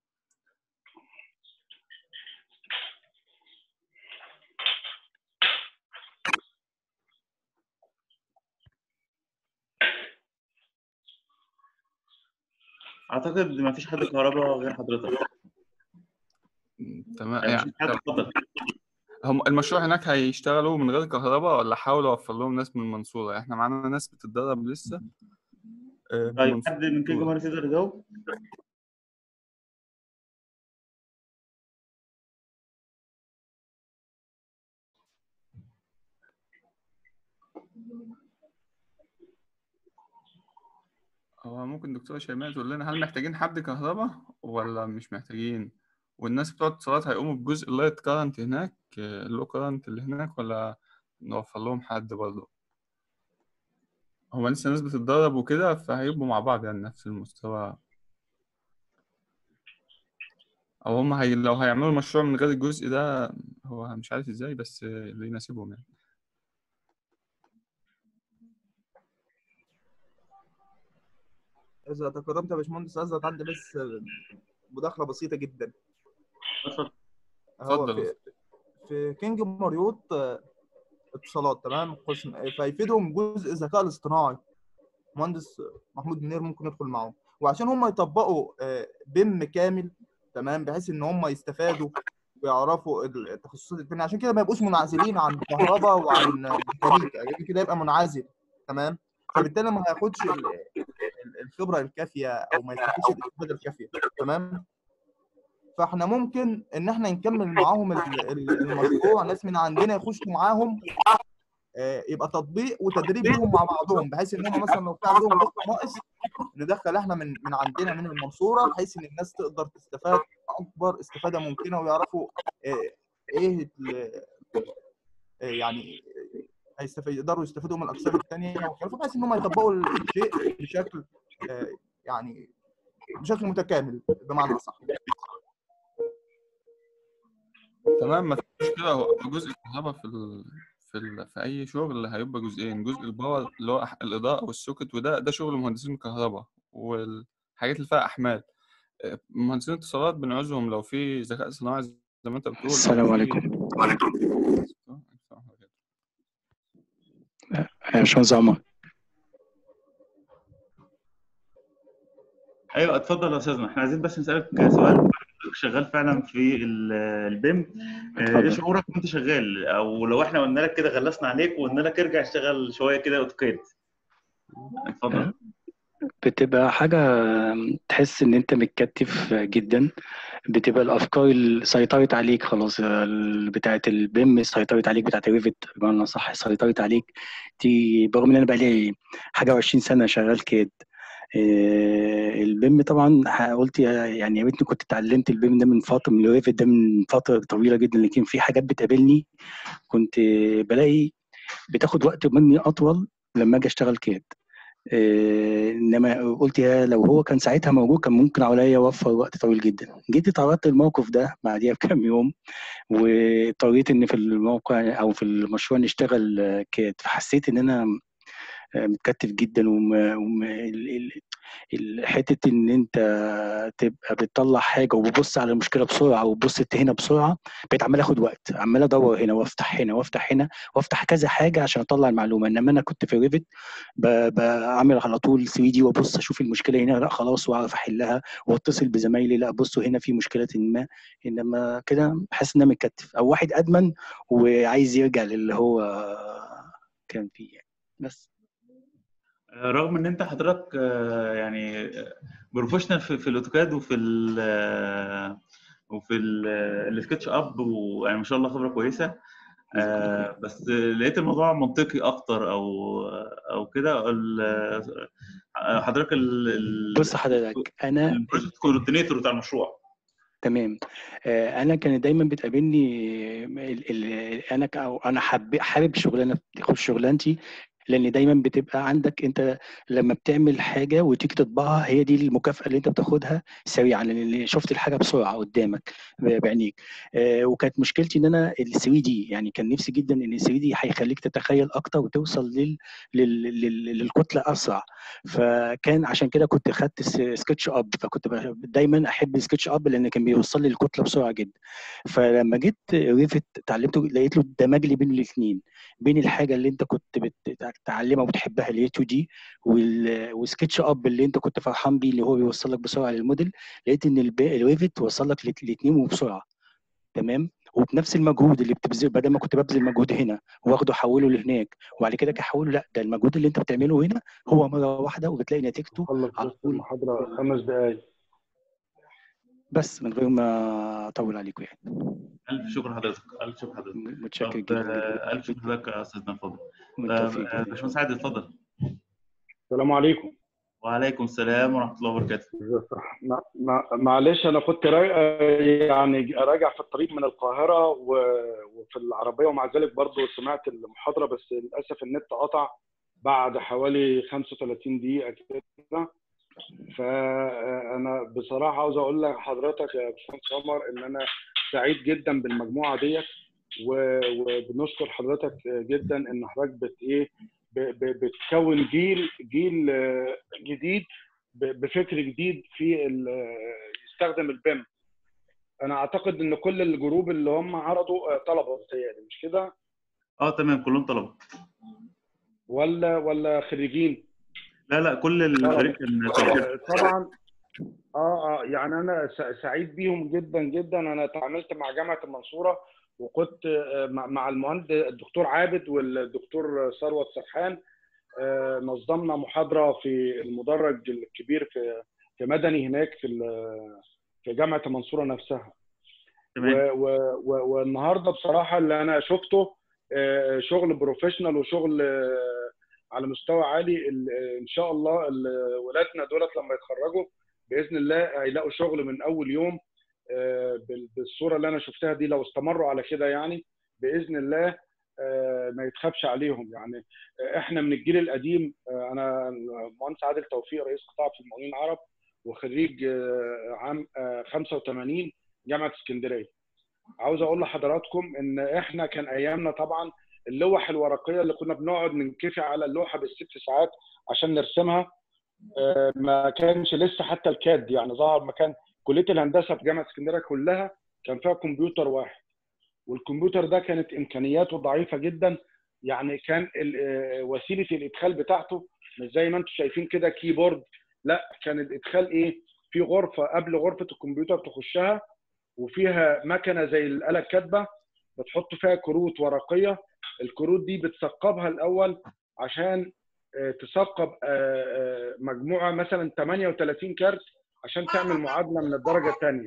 اعتقد ما فيش حد كهرباء غير حضرتك تمام يعني يعني مفيش حد اتفضل هم المشروع هناك هيشتغلوا من غير كهرباء ولا حاولوا اوفر لهم ناس من المنصورة احنا معانا ناس بتتدرب لسه آه، من طيب حد من كينج المنصورة ماري تقدر يجاوب هو ممكن دكتورة شيماء تقول لنا هل محتاجين حد كهرباء ولا مش محتاجين والناس بتوع الاتصالات هيقوموا بجزء اللايت كارنت هناك آه، اللو كارنت اللي هناك ولا نوفر لهم حد برضه هو لسه ناس بتتدرب وكده فهيبقوا مع بعض يعني نفس المستوى او هم هي... لو هيعملوا المشروع من غير الجزء ده هو مش عارف ازاي بس آه، اللي يناسبهم يعني إذا تكرمت يا باشمهندس عزت عندي بس مداخلة بسيطة جدا اتفضل هو اتفضل. في في كينج ماريوت آه، اتصالات تمام قسم فيفيدهم جزء الذكاء الاصطناعي مهندس محمود منير ممكن يدخل معاهم وعشان هم يطبقوا آه، بيم كامل تمام بحيث ان هم يستفادوا ويعرفوا التخصصات التانية عشان كده ما يبقوش منعزلين عن كهرباء وعن ميكانيكا يعني كده يبقى منعزل تمام فبالتالي ما هياخدش ال- ال- الخبره الكافيه او ما يستفادش الاستفاده الكافيه تمام فاحنا ممكن ان احنا نكمل معاهم ال- ال- المشروع ناس من عندنا يخشوا معاهم آه، يبقى تطبيق وتدريب لهم مع بعضهم بحيث ان هم مثلا لو في عندهم جزء ناقص ندخل احنا من من عندنا من المنصوره بحيث ان الناس تقدر تستفاد اكبر استفاده ممكنه ويعرفوا آه، ايه ال- آه، يعني هيستفيد يقدروا يستفيدوا من الاقسام الثانيه وخلافه بحيث ان هم يطبقوا الشيء بشكل آه، يعني بشكل متكامل بمعنى اصح تمام ما فيش مشكلة هو جزء الكهرباء في ال... في ال... في أي شغل هيبقى جزئين جزء الباور اللي هو أح- الإضاءة والسوكت وده ده شغل مهندسين الكهرباء والحاجات اللي فيها أحمال آه، مهندسين الاتصالات بنعوزهم لو في ذكاء صناعي زي ما أنت بتقول أو السلام في- عليكم وعليكم يا باشمهندس عمر ايوه اتفضل يا استاذنا احنا عايزين بس نسالك سؤال شغال فعلا في ال- البيم آه، ايه اتفضل. شعورك وانت شغال او لو احنا قلنا لك كده غلسنا عليك وقلنا لك ارجع اشتغل شويه كده اوتوكاد اتفضل بتبقى حاجة تحس إن أنت متكتف جدا بتبقى الأفكار اللي سيطرت عليك خلاص ال- بتاعة البيم سيطرت عليك بتاعة الريفت بمعنى صح سيطرت عليك دي برغم إن أنا بقالي حاجة وعشرين سنة شغال كاد آه، البيم طبعا ه- قلت يا- يعني يا ريتني كنت اتعلمت البيم ده من فترة من الريفت ده من فترة طويلة جدا لكن في حاجات بتقابلني كنت بلاقي بتاخد وقت مني أطول لما أجي أشتغل كاد آه، انما قلت يا لو هو كان ساعتها موجود كان ممكن عليا يوفر وقت طويل جدا جيت اتعرضت للموقف ده بعديها بكام يوم واضطريت ان في الموقع او في المشروع نشتغل آه، كاد فحسيت ان انا آه، متكتف جدا وم... وم... ال... ال... ال- حته ان انت تبقى بتطلع حاجه وببص على المشكله بسرعه وببص هنا بسرعه بقيت عمال اخد وقت عمال ادور هنا وافتح هنا وافتح هنا وافتح كذا حاجه عشان اطلع المعلومه انما انا كنت في ريفت ب- بعمل على طول 3 دي وابص اشوف المشكله هنا لا خلاص واعرف احلها واتصل بزمايلي لا بصوا هنا في مشكله ما انما كده بحس ان انا متكتف او واحد ادمن وعايز يرجع للي هو كان فيه يعني بس آه، رغم ان انت حضرتك آه، يعني بروفيشنال في, في الاوتوكاد وفي ال آه، وفي ال- السكتش اب ويعني ما شاء الله خبره كويسه آه، بس لقيت الموضوع منطقي اكتر او او كده ال- آه، حضرتك ال- ال- بص حضرتك انا البروجكت كوردينيتور بتاع المشروع تمام آه، انا كانت دايما بتقابلني ال ال انا ك- أو انا حابب حابب شغلانه تخش شغلانتي لان دايما بتبقى عندك انت لما بتعمل حاجه وتيجي تطبعها هي دي المكافاه اللي انت بتاخدها سريعا لان شفت الحاجه بسرعه قدامك ب- بعينيك آه، وكانت مشكلتي ان انا ال 3 دي يعني كان نفسي جدا ان ال 3 دي هيخليك تتخيل اكتر وتوصل لل لل لل للكتله اسرع فكان عشان كده كنت خدت س- سكتش اب فكنت ب- دايما احب السكتش اب لان كان بيوصل لي الكتله بسرعه جدا فلما جيت ريفت اتعلمته لقيت له دمج لي بين الاثنين بين الحاجه اللي انت كنت بتتعلمها وبتحبها اللي هي 2 دي والسكتش اب اللي انت كنت فرحان بيه اللي هو بيوصل لك بسرعه للموديل لقيت ان الب- الريفت وصل لك الاثنين وبسرعه تمام وبنفس المجهود اللي بتبذل بدل ما كنت ببذل مجهود هنا واخده احوله لهناك وبعد كده احوله لا ده المجهود اللي انت بتعمله هنا هو مره واحده وبتلاقي نتيجته خلص على بس طول المحاضرة خمس دقايق بس من غير ما اطول عليكم يعني الف شكر حضرتك الف شكر حضرتك متشكر طب جدا جدا آه، الف شكر حضرتك يا استاذنا اتفضل بالتوفيق آه، باشمهندس عادل اتفضل السلام عليكم وعليكم السلام ورحمه الله وبركاته مع- مع- معلش انا كنت را- يعني راجع في الطريق من القاهره و- وفي العربيه ومع ذلك برضو سمعت المحاضره بس للاسف النت قطع بعد حوالي 35 دقيقه كده فانا بصراحه عاوز اقول لحضرتك يا باشمهندس عمر ان انا سعيد جدا بالمجموعه ديت و- وبنشكر حضرتك جدا ان حضرتك بت ايه ب- ب- بتكون جيل جيل آه، جديد ب- بفكر جديد في ال- يستخدم البيم انا اعتقد ان كل الجروب اللي هم عرضوا آه، طلبه بتهيألي مش كده اه تمام كلهم طلبه ولا ولا خريجين لا لا كل الفريق كان طلبه آه، طبعا اه اه يعني انا س- سعيد بيهم جدا جدا انا اتعاملت مع جامعه المنصوره وكنت آه، مع مع المهندس الدكتور عابد والدكتور ثروت سرحان آه، نظمنا محاضره في المدرج الكبير في في مدني هناك في ال- في جامعه المنصوره نفسها تمام و- و- و- والنهارده بصراحه اللي انا شفته آه، شغل بروفيشنال وشغل آه، على مستوى عالي ال- آه، ان شاء الله ال- ولادنا دولت لما يتخرجوا باذن الله هيلاقوا شغل من اول يوم آه، بال- بالصوره اللي انا شفتها دي لو استمروا على كده يعني باذن الله آه، ما يتخافش عليهم يعني آه، احنا من الجيل القديم آه، انا المهندس عادل توفيق رئيس قطاع في المقاولين العرب وخريج آه، عام آه، 85 جامعه اسكندريه عاوز اقول لحضراتكم ان احنا كان ايامنا طبعا اللوح الورقيه اللي كنا بنقعد ننكفي على اللوحه بالست ساعات عشان نرسمها آه، ما كانش لسه حتى الكاد يعني ظهر مكان كليه الهندسه في جامعه اسكندريه كلها كان فيها كمبيوتر واحد والكمبيوتر ده كانت امكانياته ضعيفه جدا يعني كان ال- آه، وسيله الادخال بتاعته مش زي ما انتم شايفين كده كيبورد لا كان الادخال ايه في غرفه قبل غرفه الكمبيوتر تخشها وفيها مكنه زي الاله الكاتبه بتحط فيها كروت ورقيه الكروت دي بتثقبها الاول عشان آه، تثقب آه، آه، مجموعه مثلا 38 كارت عشان تعمل معادله من الدرجه الثانيه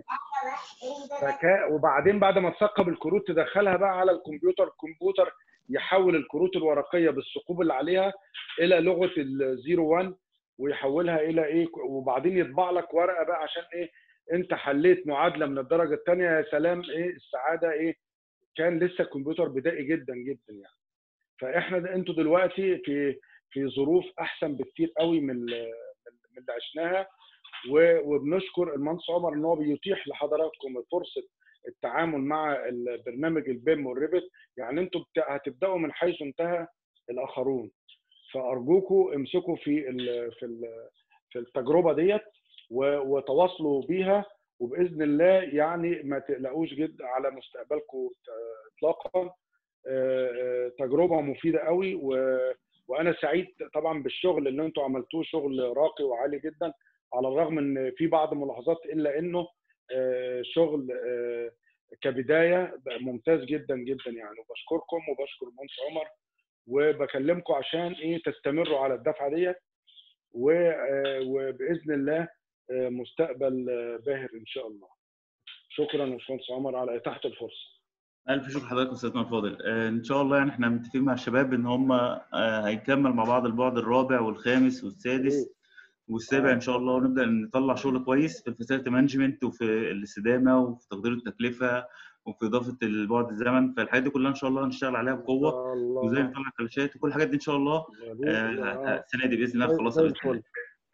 فكا وبعدين بعد ما تثقب الكروت تدخلها بقى على الكمبيوتر الكمبيوتر يحول الكروت الورقيه بالثقوب اللي عليها الى لغه الزيرو 1 ويحولها الى ايه وبعدين يطبع لك ورقه بقى عشان ايه انت حليت معادله من الدرجه الثانيه يا سلام ايه السعاده ايه كان لسه الكمبيوتر بدائي جدا جدا يعني فاحنا د- انتوا دلوقتي في في ظروف احسن بكتير قوي من ال- من اللي عشناها و- وبنشكر المهندس عمر ان هو بيتيح لحضراتكم فرصه التعامل مع البرنامج البيم والريفت يعني انتوا بت- هتبداوا من حيث انتهى الاخرون فارجوكم امسكوا في ال في ال في التجربه ديت و- وتواصلوا بيها وباذن الله يعني ما تقلقوش جدا على مستقبلكم ت- اطلاقا آه، آه، تجربه مفيده قوي و- وانا سعيد طبعا بالشغل اللي انتم عملتوه شغل راقي وعالي جدا على الرغم ان في بعض الملاحظات الا انه آه، شغل آه، كبدايه بقى ممتاز جدا جدا يعني وبشكركم وبشكر المهندس عمر وبكلمكم عشان ايه تستمروا على الدفعه ديت و- آه، وباذن الله آه، مستقبل آه، باهر ان شاء الله شكرا باشمهندس عمر على اتاحه الفرصه ألف شكر لحضرتك أستاذنا الفاضل آه، إن شاء الله يعني إحنا متفقين مع الشباب إن هم آه، هيكمل مع بعض البعد الرابع والخامس والسادس والسابع إن شاء الله ونبدأ نطلع شغل كويس في الفاسيلتي مانجمنت وفي الاستدامة وفي تقدير التكلفة وفي إضافة البعد الزمن فالحاجات دي كلها إن شاء الله هنشتغل عليها بقوة الله وزي ما نطلع كلاشات وكل الحاجات دي إن شاء الله آه، السنة دي بإذن الله زي خلاص زي بإذن الله الفل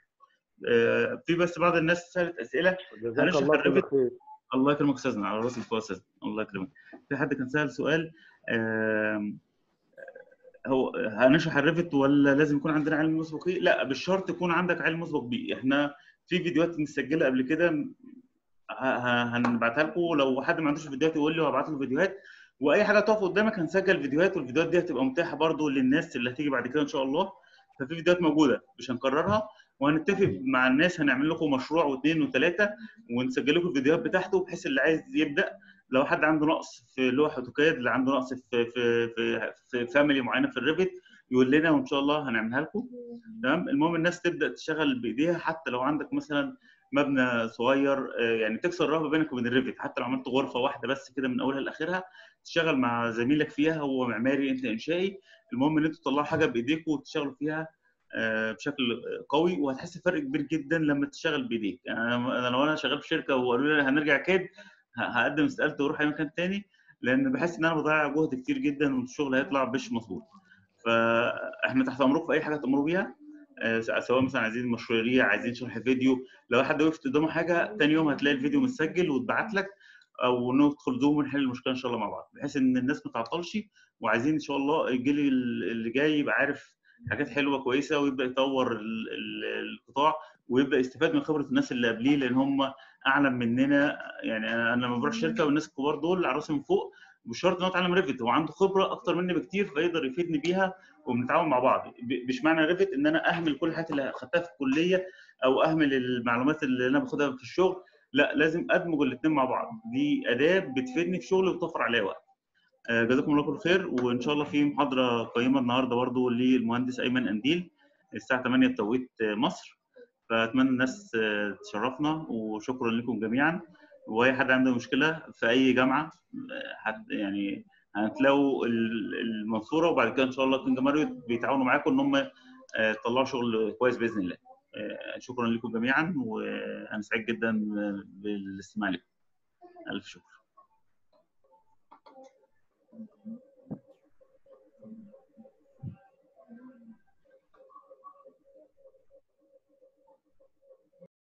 آه، في بس بعض الناس سألت أسئلة جزاك هنشرح الله كل الريفت خير الله يكرمك استاذنا على راسي الفؤاد استاذنا الله يكرمك في حد كان سأل سؤال آم، هو هنشرح الريفت ولا لازم يكون عندنا علم مسبق بيه؟ لا بالشرط يكون عندك علم مسبق بيه احنا في فيديوهات متسجله قبل كده ه- ه- هنبعتها لكم لو حد ما عندوش فيديوهات يقول لي وهبعت له فيديوهات واي حاجه تقف قدامك هنسجل فيديوهات والفيديوهات دي هتبقى متاحه برضو للناس اللي هتيجي بعد كده ان شاء الله ففي فيديوهات موجوده مش هنكررها وهنتفق مع الناس هنعمل لكم مشروع واثنين وثلاثه ونسجل لكم الفيديوهات بتاعته بحيث اللي عايز يبدا لو حد عنده نقص في لوح اوتوكاد اللي عنده نقص في في في, في فاميلي معينه في الريفت يقول لنا وان شاء الله هنعملها لكم تمام المهم الناس تبدا تشتغل بايديها حتى لو عندك مثلا مبنى صغير آه، يعني تكسر الرهبه بينك وبين الريفت حتى لو عملت غرفه واحده بس كده من اولها لاخرها تشتغل مع زميلك فيها هو معماري انت انشائي المهم ان انتوا تطلعوا حاجه بايديكم وتشتغلوا فيها آه، بشكل قوي وهتحس فرق كبير جدا لما تشتغل بايديك يعني انا أنا لو انا شغال في شركه وقالوا لي هنرجع كاد ه- هقدم استقالتي واروح اي مكان تاني لان بحس ان انا بضيع جهد كتير جدا والشغل هيطلع مش مظبوط فاحنا تحت امركم في اي حاجه تامروا بيها آه، سواء مثلا عايزين مشروعيه عايزين شرح فيديو لو حد وقفت قدامه حاجه تاني يوم هتلاقي الفيديو متسجل واتبعت لك او ندخل زوم ونحل المشكله ان شاء الله مع بعض بحيث ان الناس ما تعطلش وعايزين ان شاء الله الجيل اللي جاي يبقى عارف حاجات حلوه كويسه ويبدا يطور ال- ال- القطاع ويبدا يستفاد من خبره الناس اللي قبليه لان هم اعلم مننا يعني انا أنا لما بروح شركه والناس الكبار دول على راسي من فوق مش شرط ان هو اتعلم ريفت هو عنده خبره اكتر مني بكتير فيقدر يفيدني بيها وبنتعاون مع بعض ب- مش معنى ريفت ان انا اهمل كل الحاجات اللي اخدتها في الكليه او اهمل المعلومات اللي انا باخدها في الشغل لا لازم ادمج الاثنين مع بعض دي اداه بتفيدني في شغلي وتوفر عليا وقت آه، جزاكم الله كل خير وان شاء الله في محاضره قيمه النهارده برضو للمهندس ايمن انديل الساعه 8 بتوقيت آه، مصر فاتمنى الناس آه، تشرفنا وشكرا لكم جميعا واي حد عنده مشكله في اي جامعه آه، حد يعني هتلاقوا ال- المنصوره وبعد كده ان شاء الله كينج ماريوت بيتعاونوا معاكم ان هم آه، يطلعوا شغل كويس باذن الله آه، شكرا لكم جميعا وانا سعيد جدا بالاستماع لكم الف شكر